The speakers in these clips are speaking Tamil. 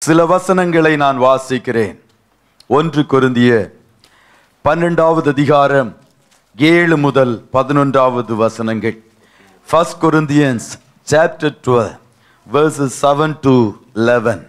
சில வசனங்களை நான் வாசிக்கிறேன் ஒன்று கொருந்திய பன்னெண்டாவது அதிகாரம் ஏழு முதல் பதினொன்றாவது வசனங்கள் first Corinthians chapter twelve verses seven to eleven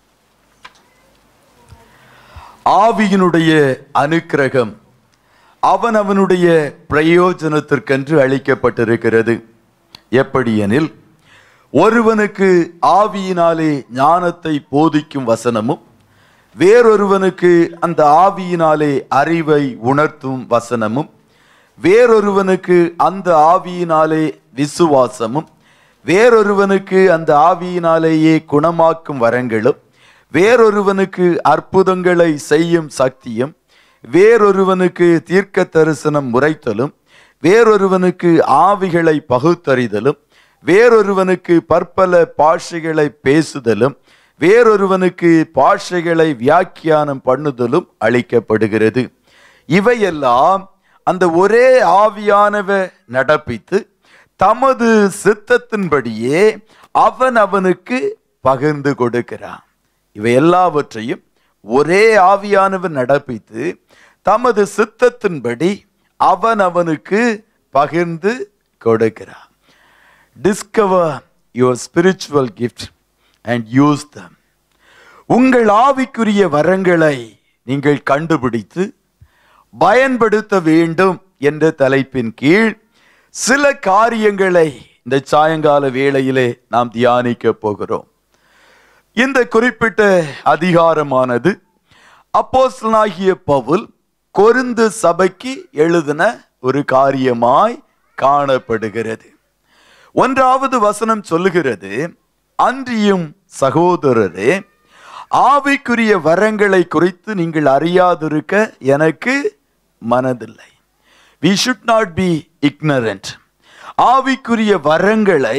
ஆவியினுடைய அனுக்கிரகம் அவன் அவனுடைய பிரயோஜனத்திற்கென்று அளிக்கப்பட்டிருக்கிறது எப்படியெனில் ஒருவனுக்கு ஆவியினாலே ஞானத்தை போதிக்கும் வசனமும் வேறொருவனுக்கு அந்த ஆவியினாலே அறிவை உணர்த்தும் வசனமும் வேறொருவனுக்கு அந்த ஆவியினாலே விசுவாசமும் வேறொருவனுக்கு அந்த ஆவியினாலேயே குணமாக்கும் வரங்களும் வேறொருவனுக்கு அற்புதங்களை செய்யும் சக்தியும் வேறொருவனுக்கு தீர்க்க தரிசனம் உரைத்தலும் வேறொருவனுக்கு ஆவிகளை பகுத்தறிதலும் வேறொருவனுக்கு பற்பல பாஷைகளை பேசுதலும் வேறொருவனுக்கு பாஷைகளை வியாக்கியானம் பண்ணுதலும் அளிக்கப்படுகிறது இவையெல்லாம் அந்த ஒரே ஆவியானவ நடப்பித்து தமது சித்தத்தின்படியே அவன் அவனுக்கு பகிர்ந்து கொடுக்கிறான் இவை எல்லாவற்றையும் ஒரே ஆவியானவர் நடப்பித்து தமது சித்தத்தின்படி அவன் அவனுக்கு பகிர்ந்து கொடுக்கிறான் discover your spiritual gift and use them உங்கள் ஆவிக்குரிய வரங்களை நீங்கள் கண்டுபிடித்து பயன்படுத்த வேண்டும் என்ற தலைப்பின் கீழ் சில காரியங்களை இந்த சாயங்கால வேளையிலே நாம் தியானிக்க போகிறோம் இந்த குறிப்பிட்ட அதிகாரமானது அப்போஸ்தலனாகிய பவுல் கொருந்து சபைக்கு எழுதின ஒரு காரியமாய் காணப்படுகிறது ஒன்றாவது வசனம் சொல்லுகிறது அன்றியும் சகோதரரே ஆவிக்குரிய வரங்களை குறித்து நீங்கள் அறியாதிருக்க எனக்கு மனதில்லை we should not be ignorant ஆவிக்குரிய வரங்களை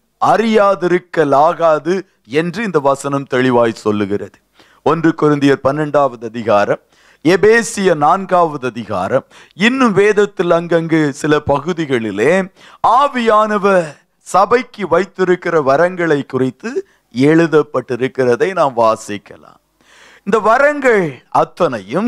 அறியாதிருக்கலாகாது என்று இந்த வசனம் தெளிவாய் சொல்லுகிறது ஒன்று கொரிந்தியர் பன்னெண்டாவது அதிகாரம் எபேசிய நான்காவது அதிகாரம் இன்னும் வேதத்தில் அங்கங்கு சில பகுதிகளிலே ஆவியானவர் சபைக்கு வைத்திருக்கிற வரங்களை குறித்து எழுதப்பட்டிருக்கிறதை நாம் வாசிக்கலாம் இந்த வரங்கள் அத்தனையும்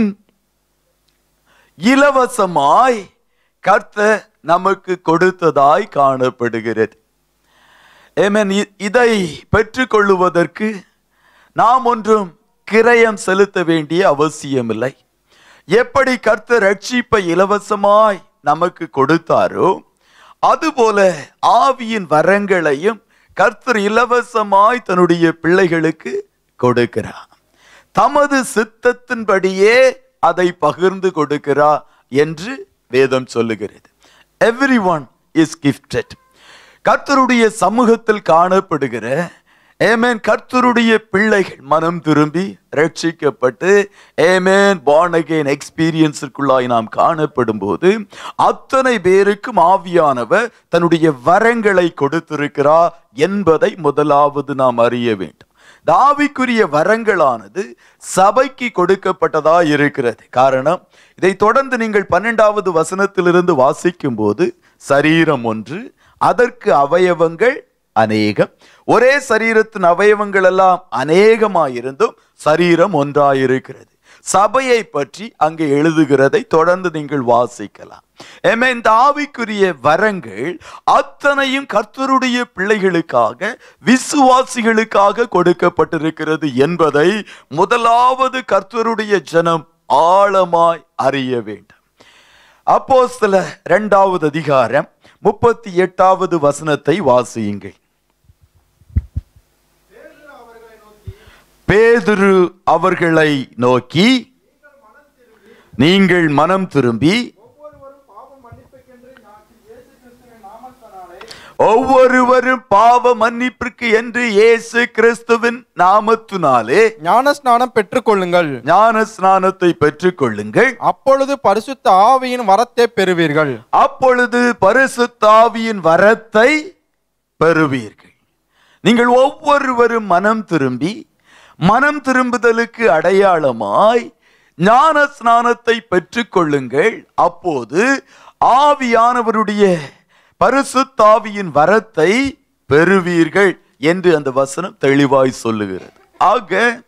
இலவசமாய் கர்த்தர் நமக்கு கொடுத்ததாய் காணப்படுகிறது ஏமேன் இ- இதை பெற்றுக்கொள்ளுவதற்கு நாம் ஒன்றும் கிரயம் செலுத்த வேண்டிய அவசியமில்லை எப்படி கர்த்தர் ரட்சிப்பை இலவசமாய் நமக்கு கொடுத்தாரோ அதுபோல ஆவியின் வரங்களையும் கர்த்தர் இலவசமாய் தன்னுடைய பிள்ளைகளுக்கு கொடுக்கிறார் தமது சித்தத்தின்படியே அதை பகிர்ந்து கொடுக்கிறார் என்று வேதம் சொல்லுகிறது எவ்ரி ஒன் இஸ் கிஃப்டட் கர்த்தருடைய சமூகத்தில் காணப்படுகிற ஏமேன் கர்த்தருடைய பிள்ளைகள் மனம் திரும்பி ரட்சிக்கப்பட்டு ஏமேன் born again எக்ஸ்பீரியன்ஸுக்குள்ளாய் நாம் காணப்படும் போது அத்தனை பேருக்கும் ஆவியானவர் தன்னுடைய வரங்களை கொடுத்திருக்கிறார் என்பதை முதலாவது நாம் அறிய வேண்டும் இந்த ஆவிக்குரிய வரங்களானது சபைக்கு கொடுக்கப்பட்டதா இருக்கிறது காரணம் இதை தொடர்ந்து நீங்கள் பன்னெண்டாவது வசனத்திலிருந்து வாசிக்கும் போது சரீரம் ஒன்று அதற்கு அவயவங்கள் அநேகம் ஒரே சரீரத்தின் அவயவங்கள் எல்லாம் அநேகமாயிருந்தும் சரீரம் ஒன்றாயிருக்கிறது சபையை பற்றி அங்கே எழுதுகிறதை தொடர்ந்து நீங்கள் வாசிக்கலாம் ஏமே இந்த ஆவிக்குரிய வரங்கள் அத்தனையும் கர்த்தருடைய பிள்ளைகளுக்காக விசுவாசிகளுக்காக கொடுக்கப்பட்டிருக்கிறது என்பதை முதலாவது கர்த்தருடைய ஜனம் ஆழமாய் அறிய வேண்டும் அப்போஸ்தல இரண்டாவது அதிகாரம் முப்பத்தி எட்டாவது வசனத்தை வாசியுங்கள் பேதுரு அவர்களை நோக்கி நீங்கள் மனம் திரும்பி ஒவ்வொருவரும் பாவ மன்னிப்பிற்கு என்று இயேசு கிறிஸ்துவின் நாமத்தினாலே ஞானஸ்நானம் பெற்றுக்கொள்ளுங்கள் ஞான ஸ்நானத்தை பெற்றுக் கொள்ளுங்கள் அப்பொழுது பரிசுத்த ஆவியின் வரத்தை பெறுவீர்கள் அப்பொழுது பரிசுத்தாவியின் வரத்தை பெறுவீர்கள் நீங்கள் ஒவ்வொருவரும் மனம் திரும்பி மனம் திரும்புதலுக்கு அடையாளமாய் ஞான ஸ்நானத்தை பெற்றுக்கொள்ளுங்கள் அப்போது ஆவியானவருடைய பரிசுத்தாவியின் வரத்தை பெறுவீர்கள் என்று அந்த வசனம் தெளிவாய் சொல்லுகிறது ஆக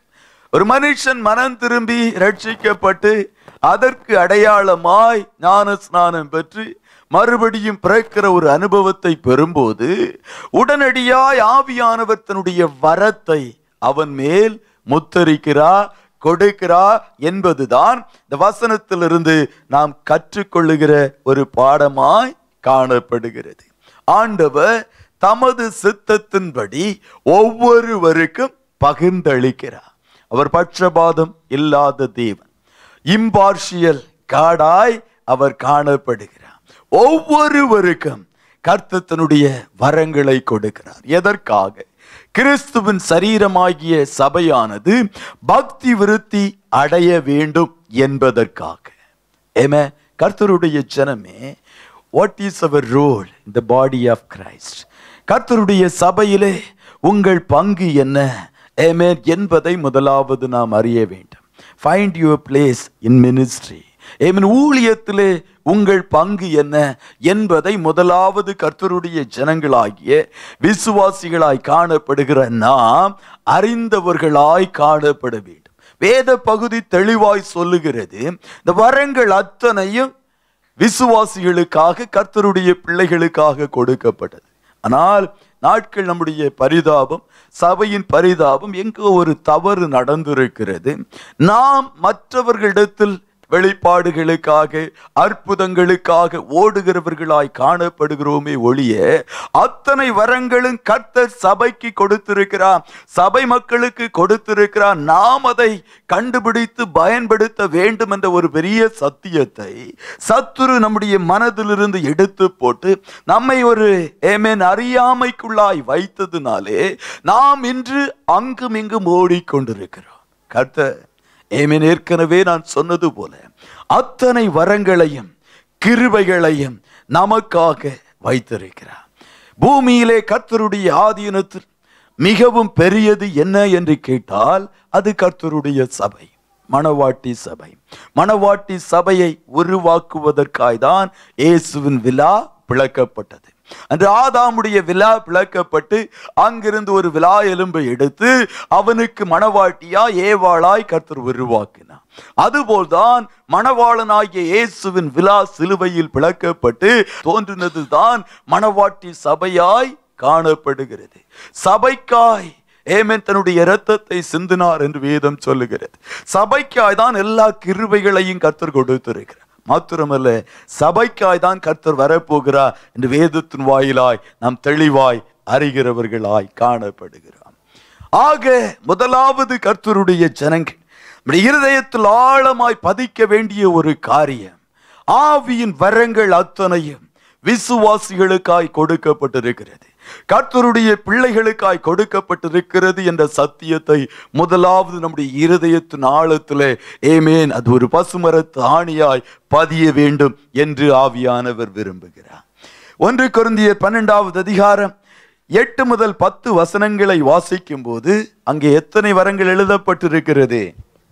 ஒரு மனுஷன் மனம் திரும்பி ரட்சிக்கப்பட்டு அதற்கு அடையாளமாய் ஞான ஸ்நானம் பெற்று மறுபடியும் பிறக்கிற ஒரு அனுபவத்தை பெறும்போது உடனடியாய் ஆவியானவர் தன்னுடைய வரத்தை அவன் மேல் முத்தரிக்கிறார் கொடுக்கிறார் என்பதுதான் இந்த வசனத்திலிருந்து நாம் கற்றுக்கொள்ளுகிற ஒரு பாடமாய் காணப்படுகிறது ஆண்டவர் தமது சித்தத்தின்படி ஒவ்வொருவருக்கும் பகிர்ந்தளிக்கிறார் அவர் பட்சபாதம் இல்லாத தேவன் இம்பார்ஷியல் காடாய் அவர் காணப்படுகிறார் ஒவ்வொருவருக்கும் கர்த்தத்தினுடைய வரங்களை கொடுக்கிறார் எதற்காக கிறிஸ்துவின் சரீரமாகிய சபையானது பக்தி விருத்தி அடைய வேண்டும் என்பதற்காக ஏமே கர்த்தருடைய ஜனமே what is your role in the body of Christ கர்த்தருடைய சபையிலே உங்கள் பங்கு என்ன ஏமே என்பதை முதலாவது நாம் அறிய வேண்டும் find your place in ministry ஏமன் ஊழியத்திலே உங்கள் பங்கு என்ன என்பதை முதலாவது கர்த்தருடைய ஜனங்களாகிய விசுவாசிகளாய் காணப்படுகிற நாம் அறிந்தவர்களாய் காணப்பட வேண்டும் வேத பகுதி தெளிவாய் சொல்லுகிறது இந்த வரங்கள் அத்தனையும் விசுவாசிகளுக்காக கர்த்தருடைய பிள்ளைகளுக்காக கொடுக்கப்பட்டது ஆனால் நாட்கள் நம்முடைய பரிதாபம் சபையின் பரிதாபம் எங்கோ ஒரு தவறு நடந்திருக்கிறது நாம் மற்றவர்களிடத்தில் வெளிப்பாடுகளுக்காக அற்புதங்களுக்காக ஓடுகிறவர்களாய் காணப்படுகிறோமே ஒழிய அத்தனை வரங்களும் கர்த்தர் சபைக்கு கொடுத்திருக்கிறார் சபை மக்களுக்கு கொடுத்திருக்கிறார் நாம் அதை கண்டுபிடித்து பயன்படுத்த வேண்டும் என்ற ஒரு பெரிய சத்தியத்தை சத்துரு நம்முடைய மனதிலிருந்து எடுத்து போட்டு நம்மை ஒரு ஏமேன் அறியாமைக்குள்ளாய் வைத்ததுனாலே நாம் இன்று அங்கும் இங்கும் ஓடிக்கொண்டிருக்கிறோம் கர்த்தர் ஏமேன் ஏற்கனவே நான் சொன்னது போல அத்தனை வரங்களையும் கிருபைகளையும் நமக்காக வைத்திருக்கிறார் பூமியிலே கர்த்தருடைய ஆதீனத்தில் மிகவும் பெரியது என்ன என்று கேட்டால் அது கர்த்தருடைய சபை மணவாட்டி சபை மணவாட்டி சபையை உருவாக்குவதற்காய் தான் இயேசுவின் விழா பிளக்கப்பட்டது அன்று ஆதாமுடைய விழா பிளக்கப்பட்டு அங்கிருந்து ஒரு விழா எலும்பை எடுத்து அவனுக்கு மணவாட்டியா ஏவாளாய் கர்த்தர் உருவாக்கினார் அதுபோல்தான் மணவாளனாகிய இயேசுவின் விழா சிலுவையில் பிளக்கப்பட்டு தோன்றினதுதான் மணவாட்டி சபையாய் காணப்படுகிறது சபைக்காய் ஏமேன் தன்னுடைய இரத்தத்தை சிந்தினார் என்று வேதம் சொல்லுகிறது சபைக்காய் தான் எல்லா கிருபைகளையும் கர்த்தர் கொடுத்திருக்கிறார் மாத்திரமல்ல சபைக்காய் தான் கர்த்தர் வரப்போகிறார் என்று வேதத்தின் வாயிலாய் நாம் தெளிவாய் அறிகிறவர்களாய் காணப்படுகிறோம் ஆக முதலாவது கர்த்தருடைய ஜனங்கள் நம்முடைய இருதயத்தில் ஆழமாய் பதிக்க வேண்டிய ஒரு காரியம் ஆவியின் வரங்கள் அத்தனையும் விசுவாசிகளுக்காய் கொடுக்கப்பட்டிருக்கிறது கர்த்தருடைய பிள்ளைகளுக்காய் கொடுக்கப்பட்டிருக்கிறது என்ற சத்தியத்தை முதலாவது நம்முடைய இருதயத்தின் ஆழத்திலே ஏமேன் அது ஒரு பசுமரத்து ஆணியாய் பதிய வேண்டும் என்று ஆவியானவர் விரும்புகிறார் ஒன்று கொருந்தியர் பன்னெண்டாவது அதிகாரம் எட்டு முதல் பத்து வசனங்களை வாசிக்கும் போது அங்கே எத்தனை வரங்கள் எழுதப்பட்டிருக்கிறது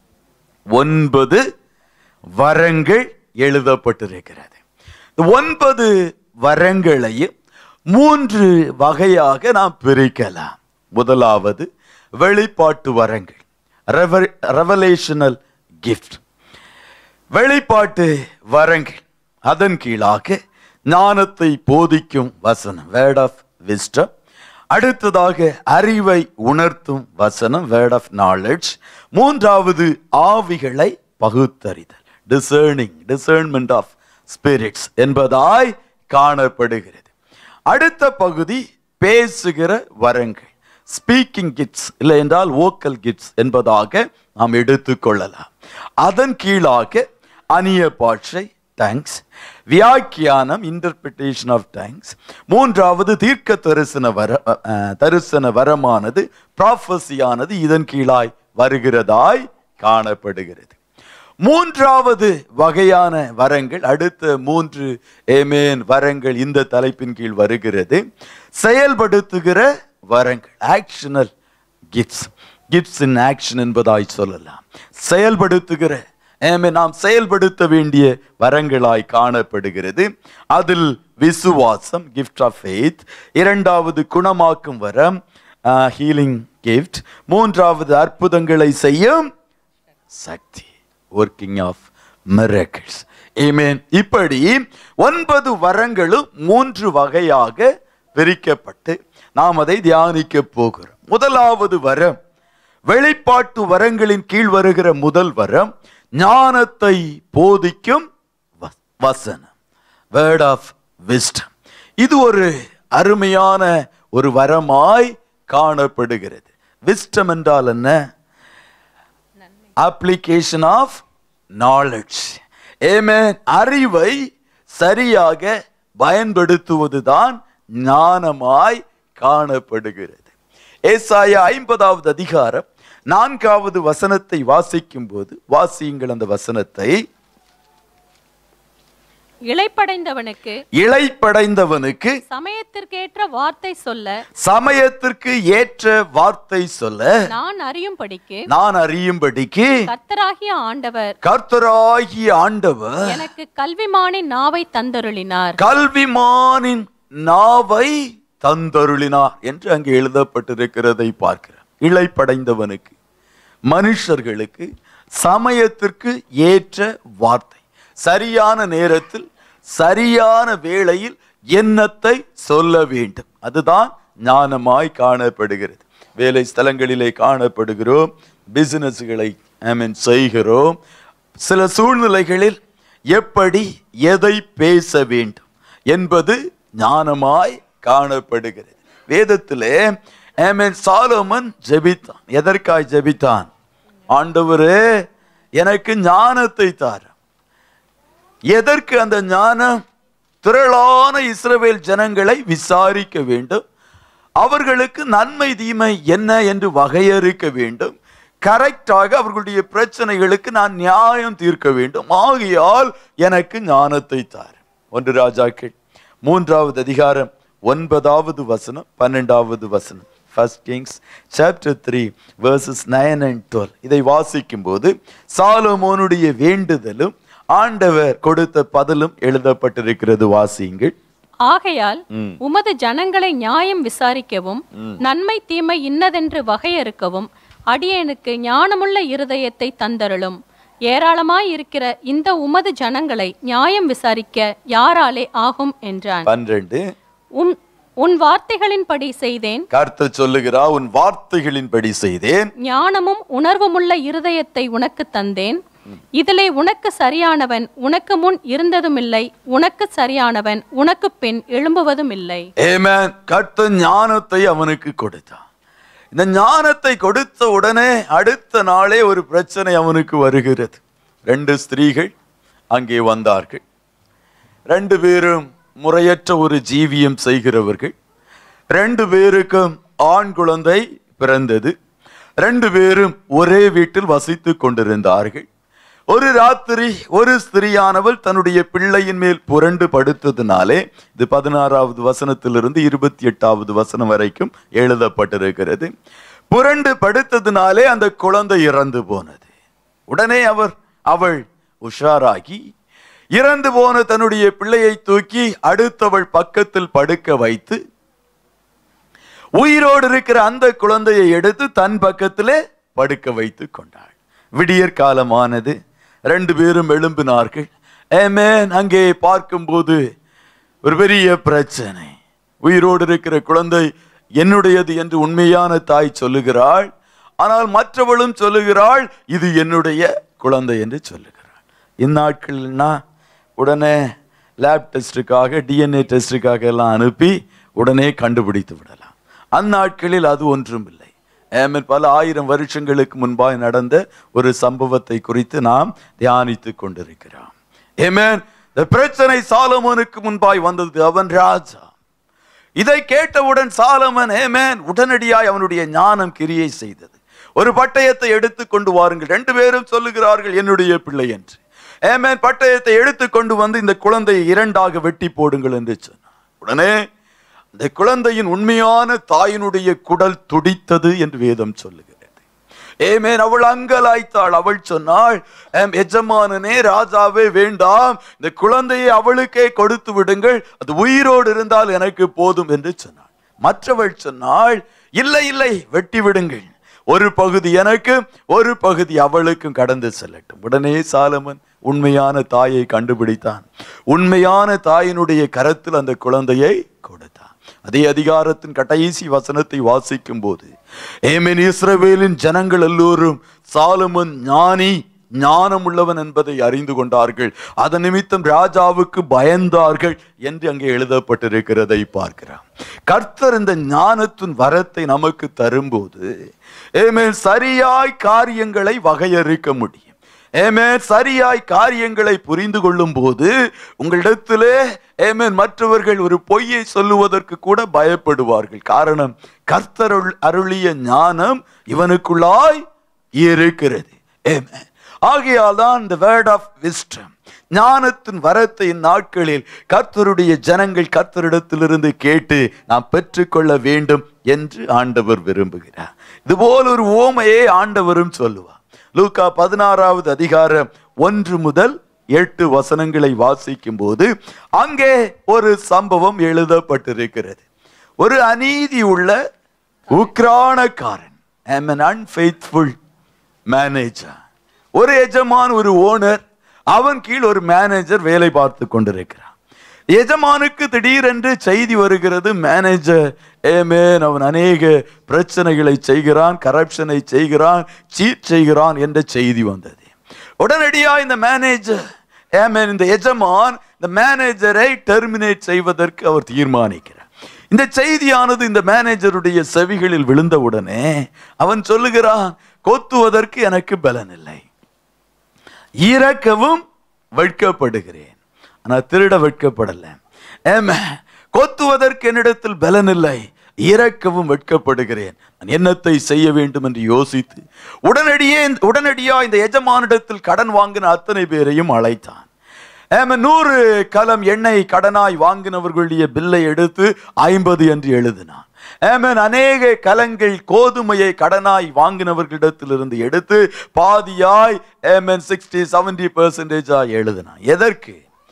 ஒன்பது வரங்கள் எழுதப்பட்டிருக்கிறது இந்த ஒன்பது வரங்களையும் மூன்று வகையாக நாம் பிரிக்கலாம் முதலாவது வெளிப்பாட்டு வரங்கள் ரெவலேஷனல் கிஃப்ட் வெளிப்பாட்டு வரங்கள் அதன் கீழாக ஞானத்தை போதிக்கும் வசனம் வேர்ட் ஆஃப் விஸ்டம் அடுத்ததாக அறிவை உணர்த்தும் வசனம் வேர்ட் ஆஃப் நாலேஜ் மூன்றாவது ஆவிகளை பகுத்தறிதல் டிசர்னிங் டிசர்ன்மெண்ட் ஆஃப் ஸ்பிரிட்ஸ் என்பதாய் காணப்படுகிறது அடுத்த பகுதி பேசுகிற வரங்கள் ஸ்பீக்கிங் கிட்ஸ் இல்லை என்றால் ஓக்கல் கிட்ஸ் என்பதாக நாம் எடுத்துக்கொள்ளலாம் அதன் கீழாக அந்நிய பாஷை தேங்க்ஸ் வியாக்கியானம் இன்டர்பிரிட்டேஷன் ஆஃப் தேங்க்ஸ் மூன்றாவது தீர்க்க தரிசன வர அஹ், தரிசன வரமானது ப்ராஃபஸியானது இதன் கீழாய் வருகிறதாய் காணப்படுகிறது மூன்றாவது வகையான வரங்கள் அடுத்த மூன்று ஏமேன் வரங்கள் இந்த தலைப்பின் கீழ் வருகிறது செயல்படுத்துகிற வரங்கள் actional gifts gifts in action என்பதாய் சொல்லலாம் செயல்படுத்துகிற ஏமே நாம் செயல்படுத்த வேண்டிய வரங்களாய் காணப்படுகிறது அதில் விசுவாசம் கிஃப்ட் ஆஃப் ஃபெய்த் இரண்டாவது குணமாக்கும் வரம் ஹீலிங் கிஃப்ட் மூன்றாவது அற்புதங்களை செய்யும் சக்தி ஒர்க்கிங் ஆஃப் மிரக்கிள்ஸ் ஏமேன் இப்படி ஒன்பது வரங்களும் மூன்று வகையாக பிரிக்கப்பட்டு நாம் அதை தியானிக்க போகிறோம் முதலாவது வரம் வெளிப்பாட்டு வரங்களின் கீழ் வருகிற முதல் வரம் ஞானத்தை போதிக்கும் வ- வசனம் வேர்ட் ஆஃப் விஸ்டம் இது ஒரு அருமையான ஒரு வரமாய் காணப்படுகிறது விஸ்டம் என்றால் என்ன அப்ளிகேஷன் ஆஃப் நாலெட்ஜ் ஏமேன் அறிவை சரியாக பயன்படுத்துவதுதான் ஞானமாய் காணப்படுகிறது ஏசாயா ஐம்பதாவது அதிகாரம் நான்காவது வசனத்தை வாசிக்கும் போது வாசியுங்கள் அந்த வசனத்தை இளைப்படைந்தவனுக்கு இளைப்படைந்தவனுக்கு சமயத்திற்கேற்ற வார்த்தை சொல்ல சமயத்திற்கு ஏற்ற வார்த்தை சொல்ல நான் அறியும்படிக்கு நான் அறியும்படிக்கு கர்த்தராகிய ஆண்டவர் கர்த்தராகிய ஆண்டவர் எனக்கு கல்விமானின் நாவை தந்தருளினார் கல்விமானின் நாவை தந்தருளினார் என்று அங்கே எழுதப்பட்டிருக்கிறதை பார்க்கிறோம் இளைப்படைந்தவனுக்கு மனுஷர்களுக்கு சமயத்திற்கு ஏற்ற வார்த்தை சரியான நேரத்தில் சரியான வேளையில் எண்ணத்தை சொல்ல வேண்டும் அதுதான் ஞானமாய் காணப்படுகிறது வேலை ஸ்தலங்களிலே காணப்படுகிறோம் பிசினஸ்களை ஐ மீன் செய்கிறோம் சில சூழ்நிலைகளில் எப்படி எதை பேச வேண்டும் என்பது ஞானமாய் காணப்படுகிறது வேதத்திலே ஆமென் சாலோமன் ஜெபித்தான் எதற்காய் ஜெபித்தான் ஆண்டவரே எனக்கு ஞானத்தை தாரும் எதற்கு அந்த ஞானம் திரளான இஸ்ரவேல் ஜனங்களை விசாரிக்க வேண்டும் அவர்களுக்கு நன்மை தீமை என்ன என்று வகையறுக்க வேண்டும் கரெக்டாக அவர்களுடைய பிரச்சனைகளுக்கு நான் நியாயம் தீர்க்க வேண்டும் ஆகையால் எனக்கு ஞானத்தை தார் ஒன்று ராஜாக்கள் மூன்றாவது அதிகாரம் ஒன்பதாவது வசனம் பன்னெண்டாவது வசனம் first Kings chapter three verses nine and twelve இதை வாசிக்கும் போது சாலமோனுடைய வேண்டுதலும் ஆண்டவர் கொடுத்த பதிலும் எழுதப்பட்டிருக்கிறது வாசியுங்கள் ஆகையால் உமது ஜனங்களை நியாயம் விசாரிக்கவும் நன்மை தீமை இன்னதென்று வகையறுக்கவும் அடியேனுக்கு ஞானமுள்ள இருதயத்தை தந்தருளும் ஏராளமாய் இருக்கிற இந்த உமது ஜனங்களை நியாயம் விசாரிக்க யாராலே ஆகும் என்றான் பன்னிரண்டு உன் உன் வார்த்தைகளின்படி செய்தேன் கர்த்தர் சொல்லுகிறா உன் வார்த்தைகளின்படி செய்தேன் ஞானமும் உணர்வுமுள்ள இருதயத்தை உனக்கு தந்தேன் இதிலே உனக்கு சரியானவன் உனக்கு முன் இருந்ததுமில்லை உனக்கு சரியானவன் உனக்கு பின் எழும்புவதும் இல்லை ஏமேன் கர்த்தர் ஞானத்தை அவனுக்கு கொடுத்தான் இந்த ஞானத்தை கொடுத்த உடனே அடுத்த நாளே ஒரு பிரச்சனை அவனுக்கு வருகிறது ரெண்டு ஸ்திரீகள் அங்கே வந்தார்கள் ரெண்டு பேரும் முறையற்ற ஒரு ஜீவியம் செய்கிறவர்கள் ரெண்டு பேருக்கும் ஆண் குழந்தை பிறந்தது ரெண்டு பேரும் ஒரே வீட்டில் வசித்துக் கொண்டிருந்தார்கள் ஒரு ராத்திரி ஒரு ஸ்திரியானவள் தன்னுடைய பிள்ளையின் மேல் புரண்டு படுத்ததினாலே இது பதினாறாவது வசனத்திலிருந்து இருபத்தி எட்டாவது வசனம் வரைக்கும் எழுதப்பட்டிருக்கிறது புரண்டு படுத்ததினாலே அந்த குழந்தை இறந்து போனது உடனே அவர் அவள் உஷாராகி இறந்து போன தன்னுடைய பிள்ளையை தூக்கி அடுத்தவள் பக்கத்தில் படுக்க வைத்து உயிரோடு இருக்கிற அந்த குழந்தையை எடுத்து தன் பக்கத்திலே படுக்க வைத்து கொண்டாள் விடியற் காலமானது ரெண்டு பேரும் எழும்பினார்கள் ஏமேன் அங்கே பார்க்கும்போது ஒரு பெரிய பிரச்சனை உயிரோடு இருக்கிற குழந்தை என்னுடையது என்று உண்மையான தாய் சொல்லுகிறாள் ஆனால் மற்றவளும் சொல்லுகிறாள் இது என்னுடைய குழந்தை என்று சொல்லுகிறாள் இந்நாட்கள்னா உடனே லேப் டெஸ்ட்டுக்காக டிஎன்ஏ டெஸ்ட்டுக்காக எல்லாம் அனுப்பி உடனே கண்டுபிடித்து விடலாம் அந்நாட்களில் அது ஒன்றும் இல்லை ஏமன் பல ஆயிரம் வருஷங்களுக்கு முன்பாக நடந்த ஒரு சம்பவத்தை குறித்து நாம் தியானித்துக் கொண்டிருக்கிறோம் ஏமேன் இந்த பிரச்சனை சாலமோனுக்கு முன்பாய் வந்தது அவன் ராஜா இதை கேட்டவுடன் சாலமன் ஏமேன் உடனடியாய் அவனுடைய ஞானம் கிரியை செய்தது ஒரு பட்டயத்தை எடுத்து கொண்டு வாருங்கள் ரெண்டு பேரும் சொல்லுகிறார்கள் என்னுடைய பிள்ளை என்று ஏமேன் பட்டயத்தை எடுத்து கொண்டு வந்து இந்த குழந்தையை இரண்டாக வெட்டி போடுங்கள் என்று சொன்னார் உடனே அந்த குழந்தையின் உண்மையான தாயினுடைய குடல் துடித்தது என்று வேதம் சொல்லுகிறது ஏமேன் அவள் அங்கலாய்த்தாள் அவள் சொன்னாள் "எம் எஜமானனே ராஜாவே வேண்டாம் இந்த குழந்தையை அவளுக்கே கொடுத்து விடுங்கள் அது உயிரோடு இருந்தால் எனக்கு போதும் என்று சொன்னாள் மற்றவள் சொன்னாள் இல்லை இல்லை வெட்டி விடுங்கள் ஒரு பகுதி எனக்கு ஒரு பகுதி அவளுக்கும் கடந்து செல்லட்டும் உடனே சாலமன் உண்மையான தாயை கண்டுபிடித்தான் உண்மையான தாயினுடைய கரத்தில் அந்த குழந்தையை கொடுத்தான் அதே அதிகாரத்தின் கடைசி வசனத்தை வாசிக்கும் போது ஏமேன் இஸ்ரவேலின் ஜனங்கள் எல்லோரும் சாலமன் ஞானி ஞானம் உள்ளவன் என்பதை அறிந்து கொண்டார்கள் அதன் நிமித்தம் ராஜாவுக்கு பயந்தார்கள் என்று அங்கே எழுதப்பட்டிருக்கிறதை பார்க்கிறோம் கர்த்தர் இந்த ஞானத்தின் வரத்தை நமக்கு தரும்போது ஏமேன் சரியாய் காரியங்களை வகையறுக்க முடியும் ஏமேன் சரியாய் காரியங்களை புரிந்து கொள்ளும் போது உங்களிடத்திலே ஏமேன் மற்றவர்கள் ஒரு பொய்யை சொல்லுவதற்கு கூட பயப்படுவார்கள் காரணம் கர்த்தர் அருள்- அருளிய ஞானம் இவனுக்குள்ளாய் இருக்கிறது ஏமேன் ஆகையால் தான் இந்த வேர்ட் ஆஃப் விஸ்டம் ஞானத்தின் வரத்தை இந்நாட்களில் கர்த்தருடைய ஜனங்கள் கர்த்தரிடத்திலிருந்து கேட்டு நாம் பெற்றுக்கொள்ள வேண்டும் என்று ஆண்டவர் விரும்புகிறார் இதுபோல் ஒரு ஓமையை ஆண்டவரும் சொல்லுவார் லூக்கா பதினாறாவது அதிகாரம் ஒன்று முதல் எட்டு வசனங்களை வாசிக்கும் போது அங்கே ஒரு சம்பவம் எழுதப்பட்டிருக்கிறது ஒரு அநீதி உள்ள உக்ரானக்காரன் am an unfaithful மேனேஜர் ஒரு எஜமான் ஒரு ஓனர் அவன் கீழ் ஒரு மேனேஜர் வேலை பார்த்து கொண்டிருக்கிறான் எஜமானுக்கு திடீரென்று செய்தி வருகிறது மேனேஜர் ஏமேன் அவன் அநேக பிரச்சனைகளை செய்கிறான் கரப்ஷனை செய்கிறான் சீட் செய்கிறான் என்ற செய்தி வந்தது உடனடியா இந்த மேனேஜர் ஏமேன் இந்த எஜமான் இந்த மேனேஜரை டெர்மினேட் செய்வதற்கு அவர் தீர்மானிக்கிறார் இந்த செய்தியானது இந்த மேனேஜருடைய செவிகளில் விழுந்தவுடனே அவன் சொல்லுகிறான் கொத்துவதற்கு எனக்கு பலன் இல்லை இறக்கவும் வெட்கப்படுகிறேன் ஆனா திருட வெட்கப்படல ஏமே கொத்துவதற்கு என்னிடத்தில் பலன் இல்லை இறக்கவும் வெட்கப்படுகிறேன் நான் என்னத்தை செய்ய வேண்டும் என்று யோசித்து உடனடியே உடனடியா இந்த எஜமானிடத்தில் கடன் வாங்கின அத்தனை பேரையும் அழைத்தான் ஏம நூறு கலம் எண்ணெய் கடனாய் வாங்கினவர்களுடைய பில்லை எடுத்து ஐம்பது என்று எழுதினான் ஏமன் அநேக கலங்கள் கோதுமையை கடனாய் வாங்கினவர்களிடத்திலிருந்து எடுத்து பாதியாய் ஏமன் சிக்ஸ்டி செவன்டி பெர்சன்டேஜாய் எழுதினான் எதற்கு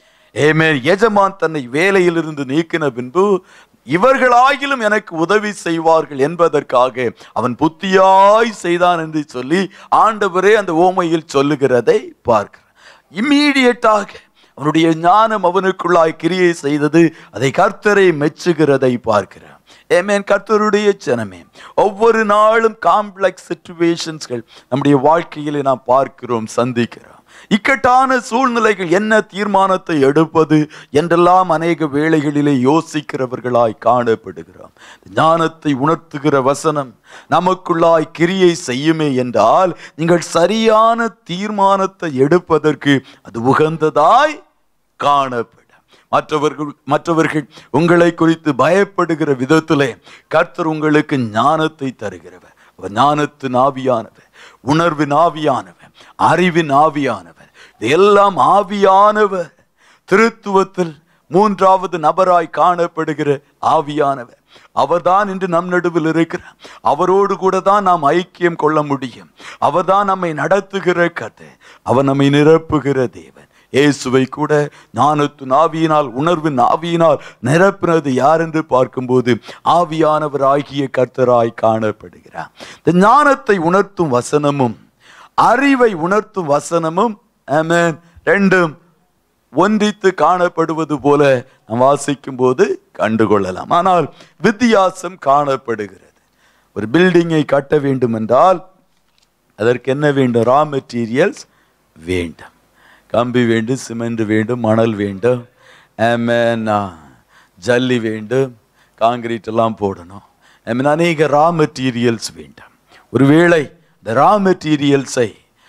ஏமேன் எஜமான் தன்னை வேலையிலிருந்து நீக்கின பின்பு இவர்களாகிலும் எனக்கு உதவி செய்வார்கள் என்பதற்காக அவன் புத்தியாய் செய்தான் என்று சொல்லி ஆண்டவரே அந்த ஓமையில் சொல்லுகிறதை பார்க்கிறார் இம்மீடியட்டாக அவனுடைய ஞானம் அவனுக்குள்ளாய் கிரியை செய்தது அதை கர்த்தரை மெச்சுகிறதை பார்க்கிறார் ஏமேன் கர்த்தருடைய ஜனமே ஒவ்வொரு நாளும் காம்ப்ளெக்ஸ் சிச்சுவேஷன்ஸ்கள் நம்முடைய வாழ்க்கையிலே நாம் பார்க்கிறோம் சந்திக்கிறோம் இக்கட்டான சூழ்நிலைகள் என்ன தீர்மானத்தை எடுப்பது என்றெல்லாம் அநேக வேளைகளிலே யோசிக்கிறவர்களாய் காணப்படுகிறோம் ஞானத்தை உணர்த்துகிற வசனம் நமக்குள்ளாய் கிரியை செய்யுமே என்றால் நீங்கள் சரியான தீர்மானத்தை எடுப்பதற்கு அது உகந்ததாய் காணப்படும் மற்றவர்கள் மற்றவர்கள் உங்களை குறித்து பயப்படுகிற விதத்திலே கர்த்தர் உங்களுக்கு ஞானத்தை தருகிறவர் அவர் ஞானத்தின் ஆவியானவர் உணர்வின் ஆவியானவர் அறிவின் ஆவியானவர் இதெல்லாம் ஆவியானவர் திருத்துவத்தில் மூன்றாவது நபராய் காணப்படுகிற ஆவியானவர் அவர்தான் இன்று நம் நடுவில் இருக்கிறார் அவரோடு கூட தான் நாம் ஐக்கியம் கொள்ள முடியும் அவர்தான் நம்மை நடத்துகிற கதை அவர் நம்மை நிரப்புகிற தேவன் இயேசுவை கூட ஞானத்தின் ஆவியினால் உணர்வின் ஆவியினால் நிரப்பினது யார் என்று பார்க்கும்போது ஆவியானவர் ஆகிய கர்த்தராய் காணப்படுகிறார் இந்த ஞானத்தை உணர்த்தும் வசனமும் அறிவை உணர்த்தும் வசனமும் ஆமென் ரெண்டும் ஒன்றித்து காணப்படுவது போல நாம் வாசிக்கும் போது கண்டுகொள்ளலாம் ஆனால் வித்தியாசம் காணப்படுகிறது ஒரு பில்டிங்கை கட்ட வேண்டும் என்றால் அதற்கு என்ன வேண்டும் ரா மெட்டீரியல்ஸ் வேண்டும் கம்பி வேண்டும் சிமெண்ட் வேண்டும் மணல் வேண்டும் ஆமென், ஆ, ஜல்லி வேண்டும் காங்கிரீட் எல்லாம் போடணும் ஆமென், அநேக ரா மெட்டீரியல்ஸ் வேண்டும் ஒருவேளை இந்த ரா மெட்டீரியல்ஸை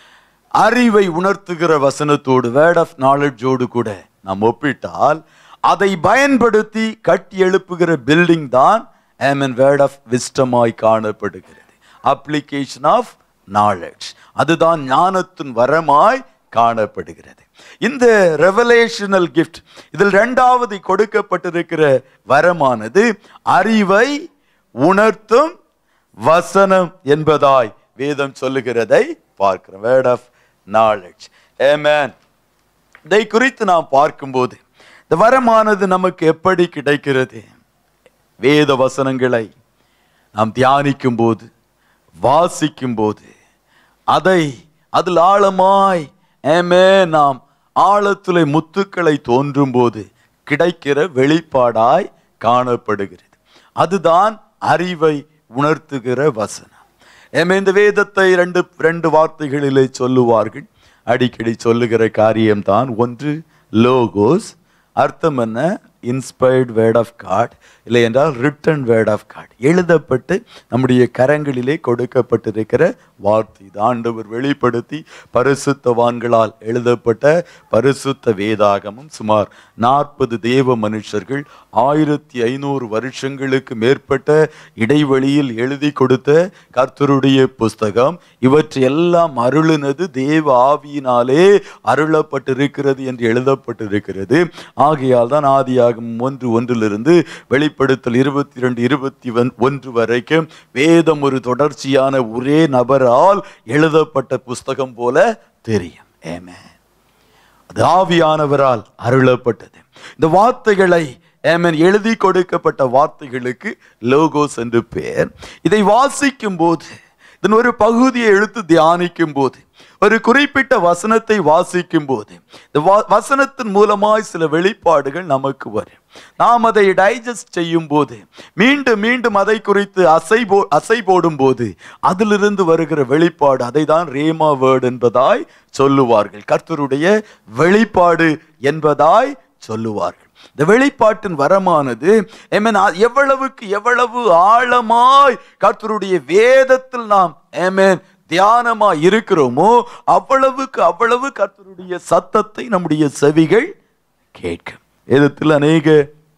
அறிவை உணர்த்துகிற வசனத்தோடு வேர்ட் ஆஃப் நாலேஜோடு கூட நாம் ஒப்பிட்டால் அதை பயன்படுத்தி கட்டி எழுப்புகிற பில்டிங் தான் ஆமன் வேர்ட் ஆஃப் விஸ்டமாய் காணப்படுகிறது அப்ளிகேஷன் ஆஃப் நாலேஜ் அதுதான் ஞானத்தின் வரமாய் காணப்படுகிறது இந்த ரெவலேஷனல் கிஃப்ட் இதில் இரண்டாவது கொடுக்கப்பட்டிருக்கிற வரமானது அறிவை உணர்த்தும் வசனம் என்பதாய் வேதம் சொல்லுகிறதை பார்க்கிறோம் வேர்ட் ஆஃப் நாலேஜ் ஏமேன் இதை குறித்து நாம் பார்க்கும்போது இந்த வரமானது நமக்கு எப்படி கிடைக்கிறது வேத வசனங்களை நாம் தியானிக்கும் போது வாசிக்கும் போது அதை அதில் ஆழமாய் ஏமே நாம் ஆழத்திலே முத்துக்களை தோன்றும் போது கிடைக்கிற வெளிப்பாடாய் காணப்படுகிறது அதுதான் அறிவை உணர்த்துகிற வசனம் ஏமே இந்த வேதத்தை ரெண்டு ரெண்டு வார்த்தைகளிலே சொல்லுவார்கள் அடிக்கடி சொல்லுகிற காரியம்தான் ஒன்று லோகோஸ் அர்த்தம் என்ன இன்ஸ்பயர்ட் வேர்ட் ஆஃப் காட் இல்லை என்றால் ரிட்டன் வேர்ட் ஆஃப் காட் எழுதப்பட்டு நம்முடைய கரங்களிலே கொடுக்கப்பட்டிருக்கிற வார்த்தை இது ஆண்டவர் வெளிப்படுத்தி பரிசுத்தவான்களால் எழுதப்பட்ட பரிசுத்த வேதாகமும் சுமார் நாற்பது தேவ மனுஷர்கள் ஆயிரத்தி ஐநூறு வருஷங்களுக்கு மேற்பட்ட இடைவெளியில் எழுதி கொடுத்த கர்த்தருடைய புஸ்தகம் இவற்றையெல்லாம் அருளினது தேவ ஆவியினாலே அருளப்பட்டிருக்கிறது என்று எழுதப்பட்டிருக்கிறது ஆகையால் தான் ஆதியாகும் ஒன்று ஒன்றிலிருந்து வெளிப்படுத்தல் இருபத்தி ரெண்டு இருபத்தி ஒன்று வரைக்கும் வேதம் ஒரு தொடர்ச்சியான ஒரே நபரால் எழுதப்பட்ட புஸ்தகம் போல தெரியும் ஏமே அது ஆவியானவரால் அருளப்பட்டது இந்த வார்த்தைகளை ஏமன் எழுதி கொடுக்கப்பட்ட வார்த்தைகளுக்கு லோகோஸ் என்று பெயர் இதை வாசிக்கும் போது இதன் ஒரு பகுதியை எடுத்து தியானிக்கும் போது ஒரு குறிப்பிட்ட வசனத்தை வாசிக்கும் போது இந்த வா- வசனத்தின் மூலமாய் சில வெளிப்பாடுகள் நமக்கு வரும் நாம் அதை டைஜஸ்ட் செய்யும் போது மீண்டும் மீண்டும் அதை குறித்து அசை போ அசை போடும் போது அதிலிருந்து வருகிற வெளிப்பாடு அதை தான் ரேமா வேர்டு என்பதாய் சொல்லுவார்கள் கர்த்தருடைய வெளிப்பாடு என்பதாய் சொல்லுவார்கள் இந்த வெளிப்பாட்டின் வரமானது ஏமேன் எவ்வளவுக்கு எவ்வளவு ஆழமாய் கர்த்தருடைய வேதத்தில் நாம் ஏமேன் தியானமா இருக்கிறோமோ அவ்வளவுக்கு அவ்வளவு கர்த்தருடைய சத்தத்தை நம்முடைய செவிகள் கேட்கும் வேதத்தில் அநேக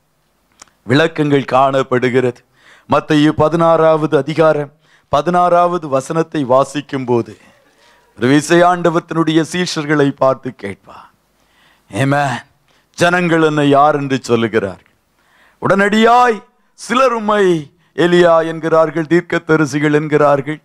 விளக்கங்கள் காணப்படுகிறது மத்திய பதினாறாவது அதிகாரம் பதினாறாவது வசனத்தை வாசிக்கும் போது ஒரு விசையாண்டவத்தினுடைய சீஷர்களை பார்த்து கேட்பா ஏமே ஜனங்கள் என்னை யார் என்று சொல்லுகிறார்கள் உடனடியாய் சிலர் உம்மை எலியா என்கிறார்கள் தீர்க்கதரிசிகள் என்கிறார்கள்